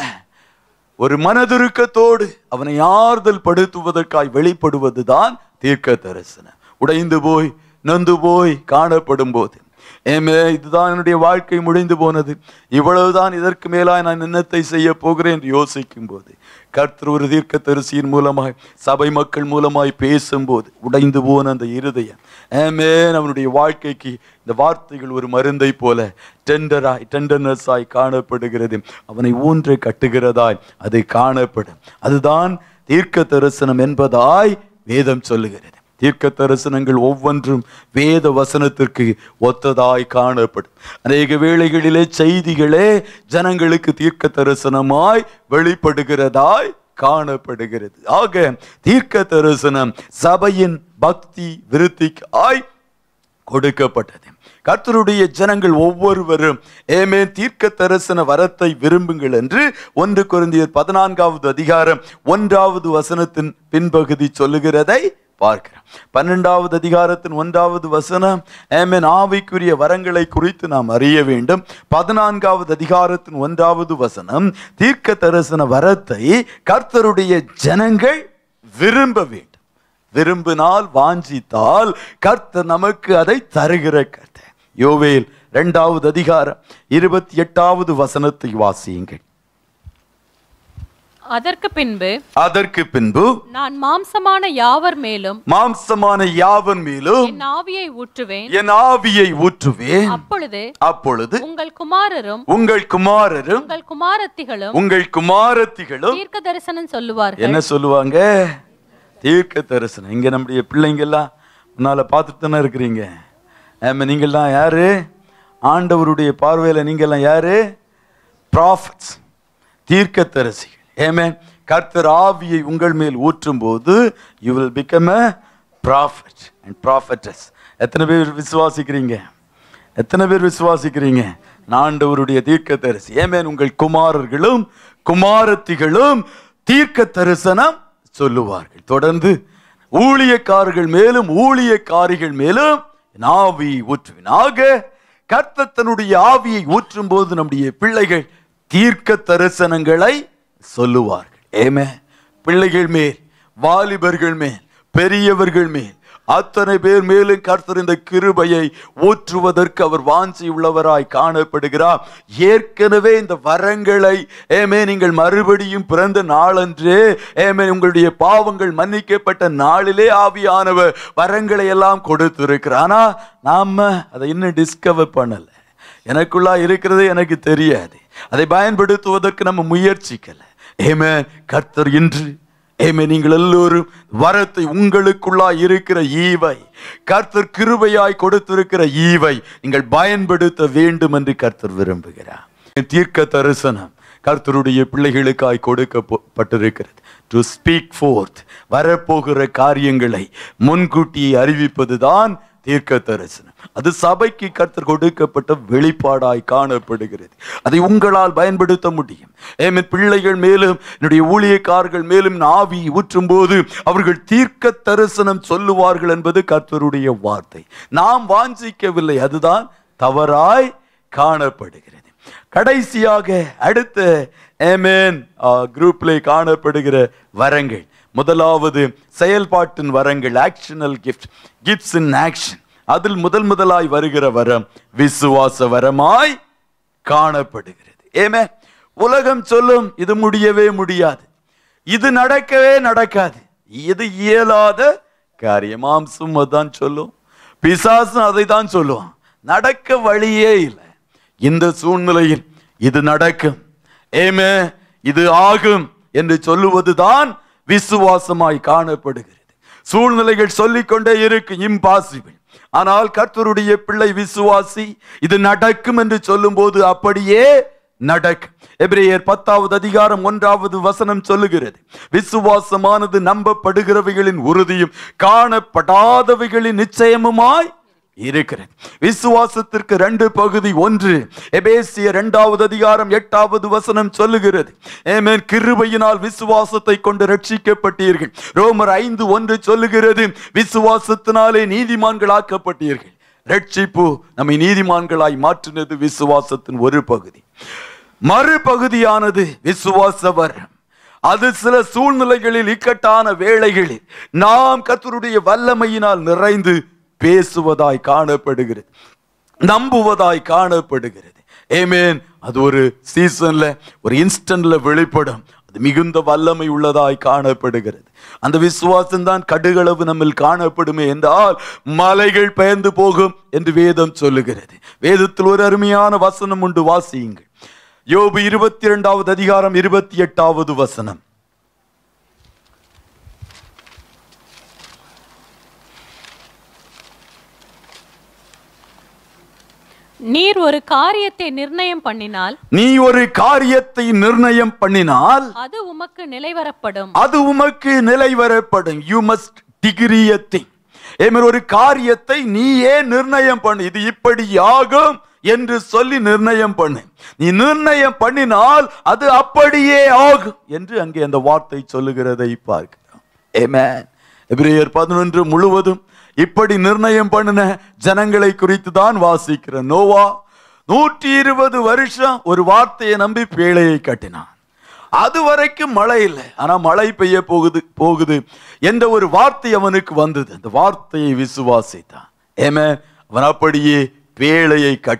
ஒரு மனதுருக்கத்தோடு அவனை ஆறுதல் படுத்துவதற்காய் வெளிப்படுவதுதான் தீர்க்க தரிசனம் உடைந்து போய் நொந்து போய் காணப்படும் போது ஏமே இதுதான் என்னுடைய வாழ்க்கை முடிந்து போனது இவ்வளவுதான் இதற்கு மேலாய் நான் என்னத்தை செய்ய போகிறேன் என்று யோசிக்கும் போது கர்த்தர் ஒரு தீர்க்க தரிசியின் மூலமாய் சபை மக்கள் மூலமாய் பேசும்போது உடைந்து போன அந்த இருதயம் ஏமே அவனுடைய வாழ்க்கைக்கு இந்த வார்த்தைகள் ஒரு மருந்தை போல டெண்டராய் டெண்டர்னஸாய் காணப்படுகிறது அவனை ஊன்று கட்டுகிறதாய் அது காணப்படும் அதுதான் தீர்க்க தரிசனம் என்பதாய் வேதம் சொல்லுகிறது தீர்க்க தரிசனங்கள் ஒவ்வொன்றும் வேத வசனத்திற்கு ஒத்ததாய் காணப்படும் அநேக வேளைகளிலே செய்திகளே ஜனங்களுக்கு தீர்க்க தரிசனமாய் வெளிப்படுகிறதாய் காணப்படுகிறது ஆக தீர்க்க தரிசனம் சபையின் பக்தி விருத்திக்காய் கொடுக்கப்பட்டது கர்த்தருடைய ஜனங்கள் ஒவ்வொருவரும் ஏமே தீர்க்க தரிசன வரத்தை விரும்புங்கள் என்று ஒன்று குருந்தியர் பதினான்காவது அதிகாரம் ஒன்றாவது வசனத்தின் பின்பகுதி சொல்லுகிறதை பார்க்கிறோம் பன்னெண்டாவது அதிகாரத்தின் ஒன்றாவது வசனம் ஏமேன் ஆவிக்குரிய வரங்களை குறித்து நாம் அறிய வேண்டும் பதினான்காவது அதிகாரத்தின் ஒன்றாவது வசனம் தீர்க்க தரிசன வரத்தை கர்த்தருடைய ஜனங்கள் விரும்ப வேண்டும் விரும்பினால் வாஞ்சித்தால் கர்த்தர் நமக்கு அதை தருகிற கர்த்தர் யோவேல் இரண்டாவது அதிகாரம் இருபத்தி எட்டாவது வசனத்தை வாசியுங்கள் அதற்கு பின்பு அதற்கு பின்பு நான் மாம்சமான யாவர் மேலும் மாம்சமான யாவன் மேலும் என் ஆவியை ஊற்றுவேன் என் ஆவியை ஊற்றுவேன் அப்பொழுது அப்பொழுது உங்கள் குமாரரும் உங்கள் குமாரரும் உங்கள் குமாரத்திகளும் உங்கள் குமாரத்திகளும் தீர்க்க தரிசனம் சொல்லுவார்கள் என்ன சொல்லுவாங்க தீர்க்க தரிசனம் இங்க நம்முடைய பிள்ளைங்க எல்லாம் முன்னால பார்த்துட்டு தானே இருக்கிறீங்க ஆமா நீங்கள்லாம் யாரு ஆண்டவருடைய பார்வையில நீங்கெல்லாம் யாரு ப்ராஃபிட்ஸ் தீர்க்க தரிசிகள் ஏமே கர்த்தர் ஆவியை உங்கள் மேல் ஊற்றும் போது you will become a prophet and prophets எத்தனை பேர் விசுவாசிக்கிறீங்க எத்தனை பேர் விசுவாசிக்கிறீங்க ஆண்டவருடைய தீர்க்க தரிசி ஏமேன் உங்கள் குமாரர்களும் குமாரத்திகளும் தீர்க்க தரிசனம் சொல்லுவார்கள் தொடர்ந்து ஊழியக்காரர்கள் மேலும் ஊழியக்காரிகள் மேலும் என் ஆவியை ஊற்றுவேன் ஆக கர்த்தர் தன்னுடைய ஆவியை ஊற்றும் போது நம்முடைய பிள்ளைகள் தீர்க்க தரிசனங்களை சொல்லுவார்கள் ஏமே பிள்ளைகள் மேல் வாலிபர்கள் மேல் பெரியவர்கள் மேல் அத்தனை பேர் மேலும் கர்த்தர் இந்த கிருபையை ஊற்றுவதற்கு அவர் வாஞ்சி உள்ளவராய் காணப்படுகிறார் ஏற்கனவே இந்த வரங்களை ஏமே நீங்கள் மறுபடியும் பிறந்த நாளன்றே ஏமே உங்களுடைய பாவங்கள் மன்னிக்கப்பட்ட நாளிலே ஆவியானவர் வரங்களை எல்லாம் கொடுத்திருக்கிறார் ஆனா நாம அதை இன்னும் டிஸ்கவர் பண்ணல எனக்குள்ளா இருக்கிறது எனக்கு தெரியாது அதை பயன்படுத்துவதற்கு நம்ம முயற்சிக்கல ஏமே கர்த்தர் இன்று ஏமே நீங்கள் எல்லோரும் வரத்தை உங்களுக்குள்ளா இருக்கிற ஈவை கர்த்தர் கிருபையாய் கொடுத்திருக்கிற ஈவை நீங்கள் பயன்படுத்த வேண்டும் என்று கர்த்தர் விரும்புகிறார் தீர்க்க தரிசனம் கர்த்தருடைய பிள்ளைகளுக்காய் கொடுக்கப்பட்டிருக்கிறது டு ஸ்பீக் ஃபோர்த் வரப்போகிற காரியங்களை முன்கூட்டியே அறிவிப்பதுதான் தீர்க்க தரிசனம் அது சபைக்கு கர்த்தர் கொடுக்கப்பட்ட வெளிப்பாடாய் காணப்படுகிறது அதை உங்களால் பயன்படுத்த முடியும் ஏமே பிள்ளைகள் மேலும் என்னுடைய ஊழியக்காரர்கள் மேலும் நான் ஆவி ஊற்றும் போது அவர்கள் தீர்க்க தரிசனம் சொல்லுவார்கள் என்பது கர்த்தருடைய வார்த்தை நாம் வாஞ்சிக்கவில்லை அதுதான் தவறாய் காணப்படுகிறது கடைசியாக அடுத்த ஏமேன் குரூப்ல காணப்படுகிற வரங்கள் முதலாவது செயல்பாட்டின் வரங்கள் actional gift gifts in action அதில் முதல் முதலாய் வருகிற வரம் விசுவாச வரமாய் காணப்படுகிறது ஏமே உலகம் சொல்லும் இது முடியவே முடியாது இது நடக்கவே நடக்காது இது இயலாத காரியம் மாம்சம் அதான் சொல்லும் பிசாசும் அதை தான் சொல்லுவான் நடக்க வழியே இல்லை இந்த சூழ்நிலையில் இது நடக்கும் ஏமே இது ஆகும் என்று சொல்லுவதுதான் விசுவாசமாய் காணப்படுகிறது சூழ்நிலைகள் சொல்லிக்கொண்டே இருக்கு இம்பாசிபிள் ஆனால் கர்த்தருடைய பிள்ளை விசுவாசி இது நடக்கும் என்று சொல்லும்போது அப்படியே நடக்கும் எபிரேயர் பத்தாவது அதிகாரம் ஒன்றாவது வசனம் சொல்லுகிறது விசுவாசமானது நம்பப்படுகிறவைகளின் உறுதியும் காணப்படாதவைகளின் நிச்சயமுமாய் இருக்கிறது விசுவாசத்திற்கு ரெண்டு பகுதி ஒன்று எபேசிய இரண்டாவது அதிகாரம் எட்டாவது வசனம் சொல்லுகிறது ஏமேன் கிருபையினால் விசுவாசத்தை கொண்டு ரட்சிக்கப்பட்டீர்கள் ரோமர் ஐந்து ஒன்று சொல்லுகிறது விசுவாசத்தினாலே நீதிமான்களாக்கப்பட்டீர்கள் ரட்சிப்பு நம்மை நீதிமான்களாய் மாற்றினது விசுவாசத்தின் ஒரு பகுதி மறுபகுதியானது விசுவாசவர் அது சில சூழ்நிலைகளில் இக்கட்டான வேளைகளில் நாம் கத்தருடைய வல்லமையினால் நிறைந்து பேசுவதாய் காணப்படுகிறது நம்புவதாய் காணப்படுகிறது ஏமேன் அது ஒரு சீசன்ல ஒரு இன்ஸ்டன்ட்ல வெளிப்படும் அது மிகுந்த வல்லமை உள்ளதாய் காணப்படுகிறது அந்த விசுவாசம் தான் கடுகளவு நம்மில் காணப்படுமே என்றால் மலைகள் பெயர்ந்து போகும் என்று வேதம் சொல்லுகிறது வேதத்தில் ஒரு அருமையான வசனம் உண்டு வாசியுங்கள் யோபு இருபத்தி இரண்டாவது அதிகாரம் இருபத்தி எட்டாவது வசனம் நீர் ஒரு காரியத்தை நிர்ணயம் பண்ணினால் நீ ஒரு காரியத்தை நிர்ணயம் பண்ணினால் அது உமக்கு நிலைவரப்படும் அது உமக்கு நிலைவரப்படும் யூ மஸ்ட் டிகிரி திங் ஒரு காரியத்தை நீயே நிர்ணயம் பண்ணு இது இப்படி ஆகும் என்று சொல்லி நிர்ணயம் பண்ணு நீ நிர்ணயம் பண்ணினால் அது அப்படியே ஆகும் என்று அங்கே அந்த வார்த்தை சொல்லுகிறதை பார்க்கிறோம் ஏமேன் எபிரேயர் பதினொன்று முழுவதும் இப்படி நிர்ணயம் பண்ணின ஜனங்களை குறித்து தான் வாசிக்கிற நோவா நூற்றி இருபது வருஷம் ஒரு வார்த்தையை நம்பி பேழையை கட்டினான் அது வரைக்கும் மழை இல்லை ஆனா மழை பெய்ய போகுது போகுது என்ற ஒரு வார்த்தை அவனுக்கு வந்தது அந்த வார்த்தையை விசுவாசித்தான் ஏமே அவன் அப்படியே பேழையை கட்டினான்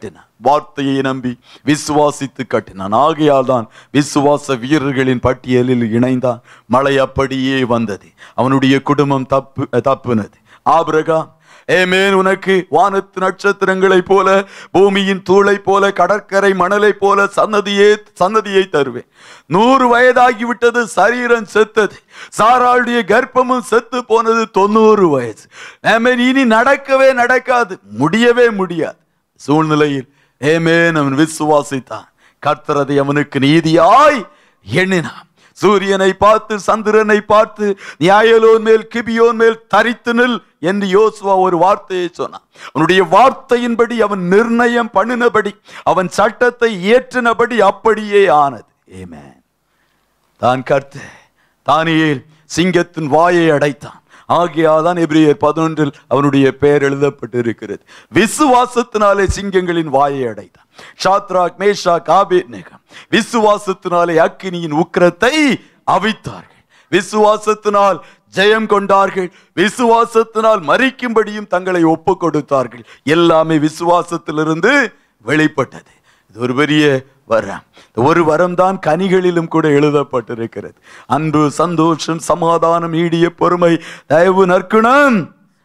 வார்த்தையை நம்பி விசுவாசித்து கட்டினான் ஆகையால் தான் விசுவாச வீரர்களின் பட்டியலில் இணைந்தான் மழை அப்படியே வந்தது அவனுடைய குடும்பம் தப்பு தப்புனது ஆபிரகாம் ஏமேன் உனக்கு வானத்து நட்சத்திரங்களைப் போல பூமியின் தூளை போல கடற்கரை மணலை போல சன்னதியே சன்னதியை தருவேன் நூறு வயதாகிவிட்டது சரீரம் செத்தது சாராளுடைய கர்ப்பமும் செத்து போனது தொண்ணூறு வயசு ஏமேன் இனி நடக்கவே நடக்காது முடியவே முடியாது சூழ்நிலையில் ஏமேன் அவன் விசுவாசித்தான் கர்த்தரதை அவனுக்கு நீதியாய் எண்ணினான் சூரியனை பார்த்து சந்திரனை பார்த்து நியாயலோன் மேல் கிபியோன் மேல் தரித்து நில் என்று யோசுவா ஒரு வார்த்தையை சொன்னான் அவனுடைய வார்த்தையின்படி அவன் நிர்ணயம் பண்ணினபடி அவன் சட்டத்தை இயற்றினபடி அப்படியே ஆனது ஏமேன் தான் கர்த்த தானியேல் சிங்கத்தின் வாயை அடைத்தான் ஆகியாதான் எபிரியர் பதினொன்றில் அவனுடைய பெயர் எழுதப்பட்டு இருக்கிறது விசுவாசத்தினாலே சிங்கங்களின் வாயை அடைத்தான் ஷாத்ராக் மேஷாக் ஆபேத்நேகம் விசுவாசத்தினாலே அக்கினியின் உக்கிரத்தை அவித்தார்கள் விசுவாசத்தினால் ஜெயம் கொண்டார்கள் விசுவாசத்தினால் மறிக்கும்படியும் தங்களை ஒப்பு கொடுத்தார்கள் எல்லாமே விசுவாசத்திலிருந்து வெளிப்பட்டது இது ஒரு பெரிய வரம் இந்த ஒரு வரம் தான் கனிகளிலும் கூட எழுதப்பட்டிருக்கிறது அன்பு சந்தோஷம் சமாதானம் நீடிய பொறுமை தயவு நற்குணம்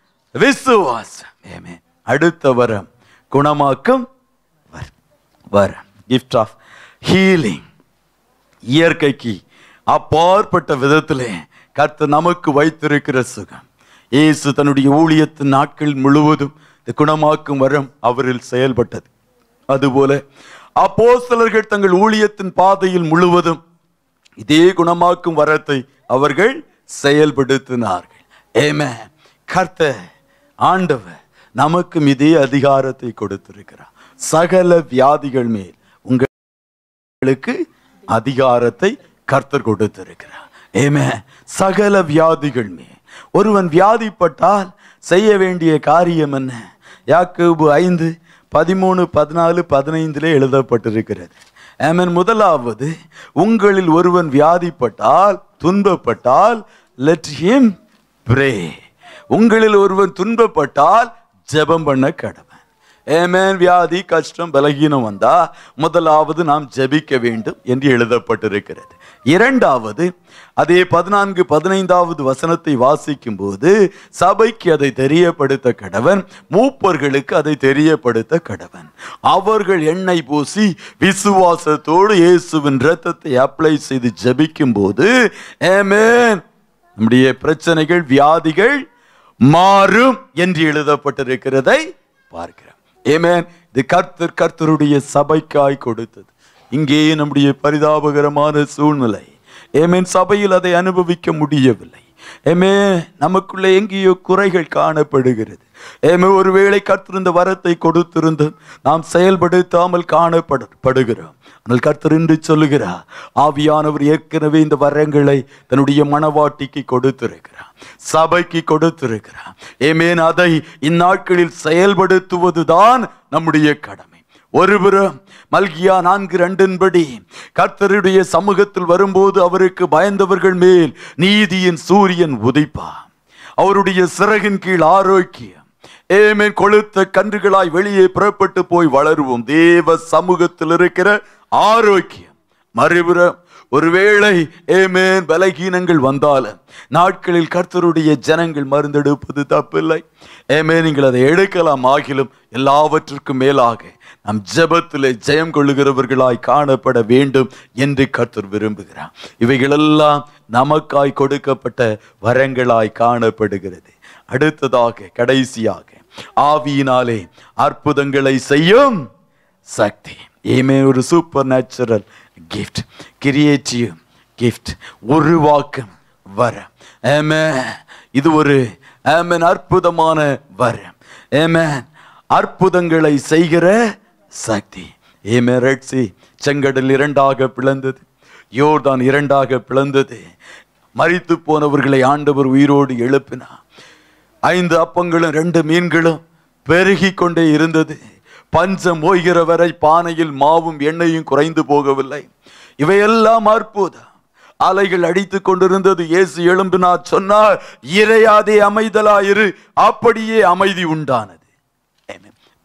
விசுவாசம் ஏமே அடுத்த வரம் குணமாக்கும் வரம் வரம் கிஃப்ட் ஆஃப் ஹீலிங் இயற்கைக்கு அப்பாற்பட்ட விதத்திலே கர்த்தர் நமக்கு வைத்திருக்கிற சுகம் இயேசு தன்னுடைய ஊழியத்தின் நாட்கள் முழுவதும் இந்த குணமாக்கும் வரம் அவரில் செயல்பட்டது அதுபோல அப்போஸ்தலர்கள் தங்கள் ஊழியத்தின் பாதையில் முழுவதும் இதே குணமாக்கும் வரத்தை அவர்கள் செயல்படுத்தினார்கள் ஏமே கர்த்தர் ஆண்டவர் நமக்கும் இதே அதிகாரத்தை கொடுத்திருக்கிறார் சகல வியாதிகள் மேல் உங்களுக்கு அதிகாரத்தை கர்த்தர் கொடுத்திருக்கிறார் ஏமே சகல வியாதிகள் மேல் ஒருவன் வியாதிப்பட்டால் செய்ய வேண்டிய காரியம் என்ன யாக்கோபு ஐந்து பதிமூணு பதினாலு பதினைந்திலே எழுதப்பட்டிருக்கிறது ஆமென் முதலாவது உங்களில் ஒருவன் வியாதிப்பட்டால் துன்பப்பட்டால் லெட் him pray உங்களில் ஒருவன் துன்பப்பட்டால் ஜெபம் பண்ண கடவன் ஏமேன் வியாதி கஷ்டம் பலகீனம் வந்தா முதலாவது நாம் ஜெபிக்க வேண்டும் என்று எழுதப்பட்டிருக்கிறது இரண்டாவது அதே பதினான்கு பதினைந்தாவது வசனத்தை வாசிக்கும் போது சபைக்கு அதை தெரியப்படுத்த கடவன் மூப்பர்களுக்கு அதை தெரியப்படுத்த கடவன் அவர்கள் எண்ணெய் பூசி விசுவாசத்தோடு இயேசுவின் இரத்தத்தை அப்ளை செய்து ஜெபிக்கும் போது ஏமேன் நம்முடைய பிரச்சனைகள் வியாதிகள் மாறும் என்று எழுதப்பட்டிருக்கிறதை பார்க்கிறோம் ஏமேன் இது கர்த்தர் கர்த்தருடைய சபைக்காய் கொடுத்தது இங்கேயே நம்முடைய பரிதாபகரமான சூழ்நிலை ஏமேன் சபையில் அதை அனுபவிக்க முடியவில்லை ஏமே நமக்குள்ளே எங்கேயோ குறைகள் காணப்படுகிறது ஏமே ஒருவேளை கர்த்தர் இந்த வரத்தை கொடுத்திருந்து நாம் செயல்படுத்தாமல் காணப்படு படுகிறோம் ஆனால் கர்த்தர் என்று சொல்லுகிறார் ஆவியானவர் ஏற்கனவே இந்த வரங்களை தன்னுடைய மனவாட்டிக்கு கொடுத்திருக்கிறார் சபைக்கு கொடுத்திருக்கிறார் ஏமேன் அதை இந்நாட்களில் செயல்படுத்துவதுதான் நம்முடைய கடமை ஒருபுறம் மல்கியா நான்கு ரெண்டின்படி கர்த்தருடைய சமூகத்தில் வரும்போது அவருக்கு பயந்தவர்கள் மேல் நீதியின் சூரியன் உதைப்பா அவருடைய சிறகின் கீழ் ஆரோக்கியம் ஏமேன் கொழுத்த கன்றுகளாய் வெளியே புறப்பட்டு போய் வளருவோம் தேவ சமூகத்தில் இருக்கிற ஆரோக்கியம் மறுபுறம் ஒருவேளை ஏமேன் பலகீனங்கள் வந்தாலும் நாட்களில் கர்த்தருடைய ஜனங்கள் மருந்தெடுப்பது தப்பில்லை ஏமே நீங்கள் அதை எடுக்கலாம் ஆகிலும் எல்லாவற்றிற்கும் மேலாக நம் ஜெபத்திலே ஜெயம் கொள்ளுகிறவர்களாய் காணப்பட வேண்டும் என்று கர்த்தர் விரும்புகிறார் இவைகளெல்லாம் நமக்காய் கொடுக்கப்பட்ட வரங்களாய் காணப்படுகிறது அடுத்ததாக கடைசியாக ஆவியினாலே அற்புதங்களை செய்யும் சக்தி ஏமே ஒரு super natural gift creative gift உருவாக்கும் வரம் ஏமே இது ஒரு ஏமேன் அற்புதமான வரம் ஏமேன் அற்புதங்களை செய்கிற சக்தி ஏமே ரெட்சி செங்கடல் இரண்டாக பிளந்தது யோர்தான் இரண்டாக பிளந்தது மரித்து போனவர்களை ஆண்டவர் உயிரோடு எழுப்பினார் ஐந்து அப்பங்களும் ரெண்டு மீன்களும் பெருகி கொண்டே இருந்தது பஞ்சம் ஓய்கிற வரை பானையில் மாவும் எண்ணெயும் குறைந்து போகவில்லை இவையெல்லாம் அற்புதம் அலைகள் அடித்துக் கொண்டிருந்தது இயேசு எழும்பினார் சொன்னார் இறையாதே அமைதலாயிரு அப்படியே அமைதி உண்டானது Amen.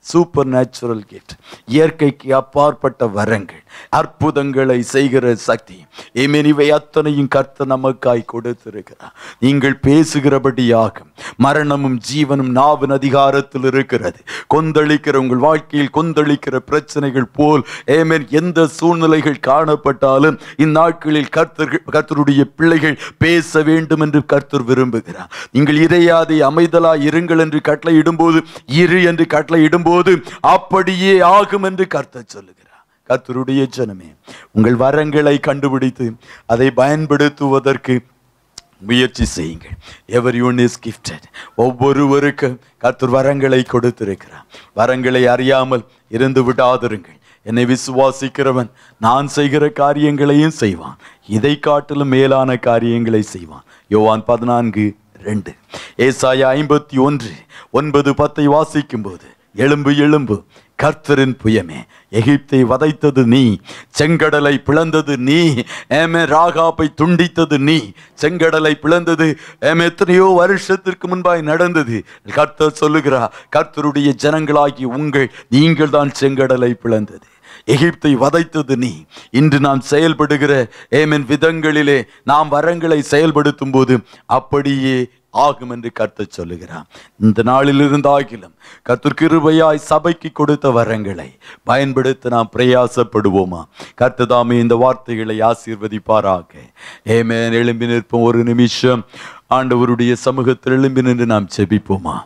சூப்பர் நேச்சுரல் கிஃப்ட் இயற்கைக்கு அப்பாற்பட்ட வரங்கள் அற்புதங்களை செய்கிற சக்தி ஏமேன் இவை அத்தனையும் கர்த்தர் நமக்காய் கொடுத்திருக்கிறார் நீங்கள் பேசுகிறபடியாக மரணமும் ஜீவனும் நாவின் அதிகாரத்தில் இருக்கிறது கொந்தளிக்கிற உங்கள் வாழ்க்கையில் கொந்தளிக்கிற பிரச்சனைகள் போல் ஏமேன் எந்த சூழ்நிலைகள் காணப்பட்டாலும் இந்நாட்களில் கர்த்தர்கள் கர்த்தருடைய பிள்ளைகள் பேச வேண்டும் என்று கர்த்தர் விரும்புகிறார் நீங்கள் இறையாதை அமைதலாய் இருங்கள் என்று கட்டளை இடும்போது இரு என்று கட்டளை இடும்போது அப்படியே ஆகும் என்று கர்த்தர் சொல்லுகிறார் கர்த்தருடைய ஜனமே உங்கள் வரங்களை கண்டுபிடித்து அதை பயன்படுத்துவதற்கு முயற்சி செய்யுங்கள் எவர் யூன் இஸ் கிஃப்டட் ஒவ்வொருவருக்கும் கர்த்தர் வரங்களை கொடுத்திருக்கிறார் வரங்களை அறியாமல் இருந்து விடாதிருங்கள் என்னை விசுவாசிக்கிறவன் நான் செய்கிற காரியங்களையும் செய்வான் இதை காட்டிலும் மேலான காரியங்களை செய்வான் யோவான் பதினான்கு ரெண்டு ஏசாயா ஐம்பத்தி ஒன்று ஒன்பது பத்தை வாசிக்கும் போது எலும்பு எலும்பு கர்த்தரின் புயமே எகிப்தை வதைத்தது நீ செங்கடலை பிளந்தது நீ ஏமே ராகாப்பை துண்டித்தது நீ செங்கடலை பிளந்தது ஏமே எத்தனையோ வருஷத்திற்கு முன்பாய் நடந்தது கர்த்தர் சொல்லுகிறார் கர்த்தருடைய ஜனங்களாகி உங்கள் நீங்கள் தான் செங்கடலை பிளந்தது எகிப்தை வதைத்தது நீ இன்று நாம் செயல்படுகிற ஏமன் விதங்களிலே நாம் வரங்களை செயல்படுத்தும் போது அப்படியே ஆகும் என்று கர்த்தர் சொல்லுகிறான் இந்த நாளில் இருந்தாகிலும் கர்த்தர் கிருபையாய் சபைக்கு கொடுத்த வரங்களை பயன்படுத்த நாம் பிரயாசப்படுவோமா கர்த்ததாமே இந்த வார்த்தைகளை ஆசீர்வதிப்பாராக ஏமேன் எழும்பி நிற்போம் ஒரு நிமிஷம் ஆண்டவருடைய சமூகத்தில் எழும்பி நின்று நாம் செபிப்போமா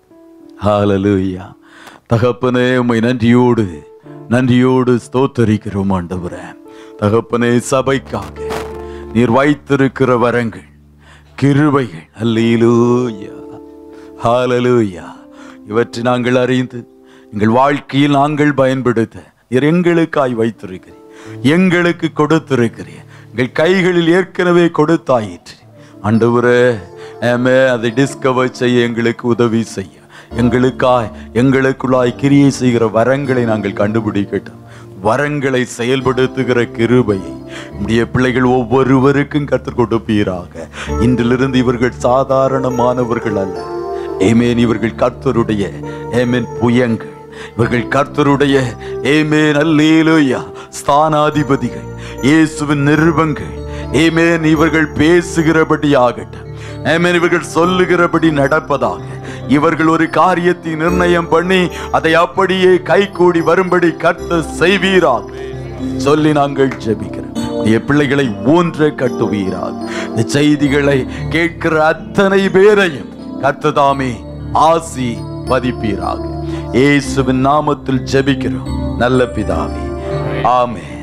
ஹalleluya தகப்பனே உம்மை நன்றியோடு நன்றியோடு ஸ்தோத்தரிக்கிறோம் ஆண்டவரே தகப்பனே சபைக்காக நீர் வைத்திருக்கிற வரங்கள் கிருபைகள் அல்லேலூயா ஹalleluya இவற்றை நாங்கள் அறிந்து எங்கள் வாழ்க்கையில் நாங்கள் பயன்படுத்த நீர் எங்களுக்காய் வைத்திருக்கிறீர் எங்களுக்கு கொடுத்திருக்கிறீர் எங்கள் கைகளில் ஏற்கனவே கொடுத்தாயிற்று ஆண்டவரே ஆமே அதை டிஸ்கவர் செய்ய எங்களுக்கு உதவி செய்ய எங்களுக்காய் எங்களுக்குள்ளாய் கிரியை செய்கிற வரங்களை நாங்கள் கண்டுபிடிக்கட்டும் வரங்களை செயல்படுத்துகிற கிருபையை நம்முடைய பிள்ளைகள் ஒவ்வொருவருக்கும் கற்றுக் கொடுப்பீராக இன்றிலிருந்து இவர்கள் சாதாரணமானவர்கள் அல்ல ஏமேன் இவர்கள் கர்த்தருடைய ஏமேன் புயங்கள் இவர்கள் கர்த்தருடைய ஏமேன் அல்லேலூயா ஸ்தானாதிபதிகள் இயேசுவின் நிருபங்கள் ஏமேன் இவர்கள் பேசுகிறபடி ஆகட்டும் ஏமேன் இவர்கள் சொல்லுகிறபடி நடப்பதாக இவர்கள் ஒரு காரியத்தை நிர்ணயம் பண்ணி அதை அப்படியே கைகூடி வரும்படி கர்த்தர் செய்வீராக சொல்லி நாங்கள் ஜெபிக்கிறோம் என் பிள்ளைகளை ஊன்ற கட்டுவீராக இந்த செய்திகளை கேட்கிற அத்தனை பேரையும் கர்த்ததாமே ஆசி பதிப்பீராக இயேசுவின் நாமத்தில் ஜெபிக்கிறோம் நல்ல பிதாவே ஆமென்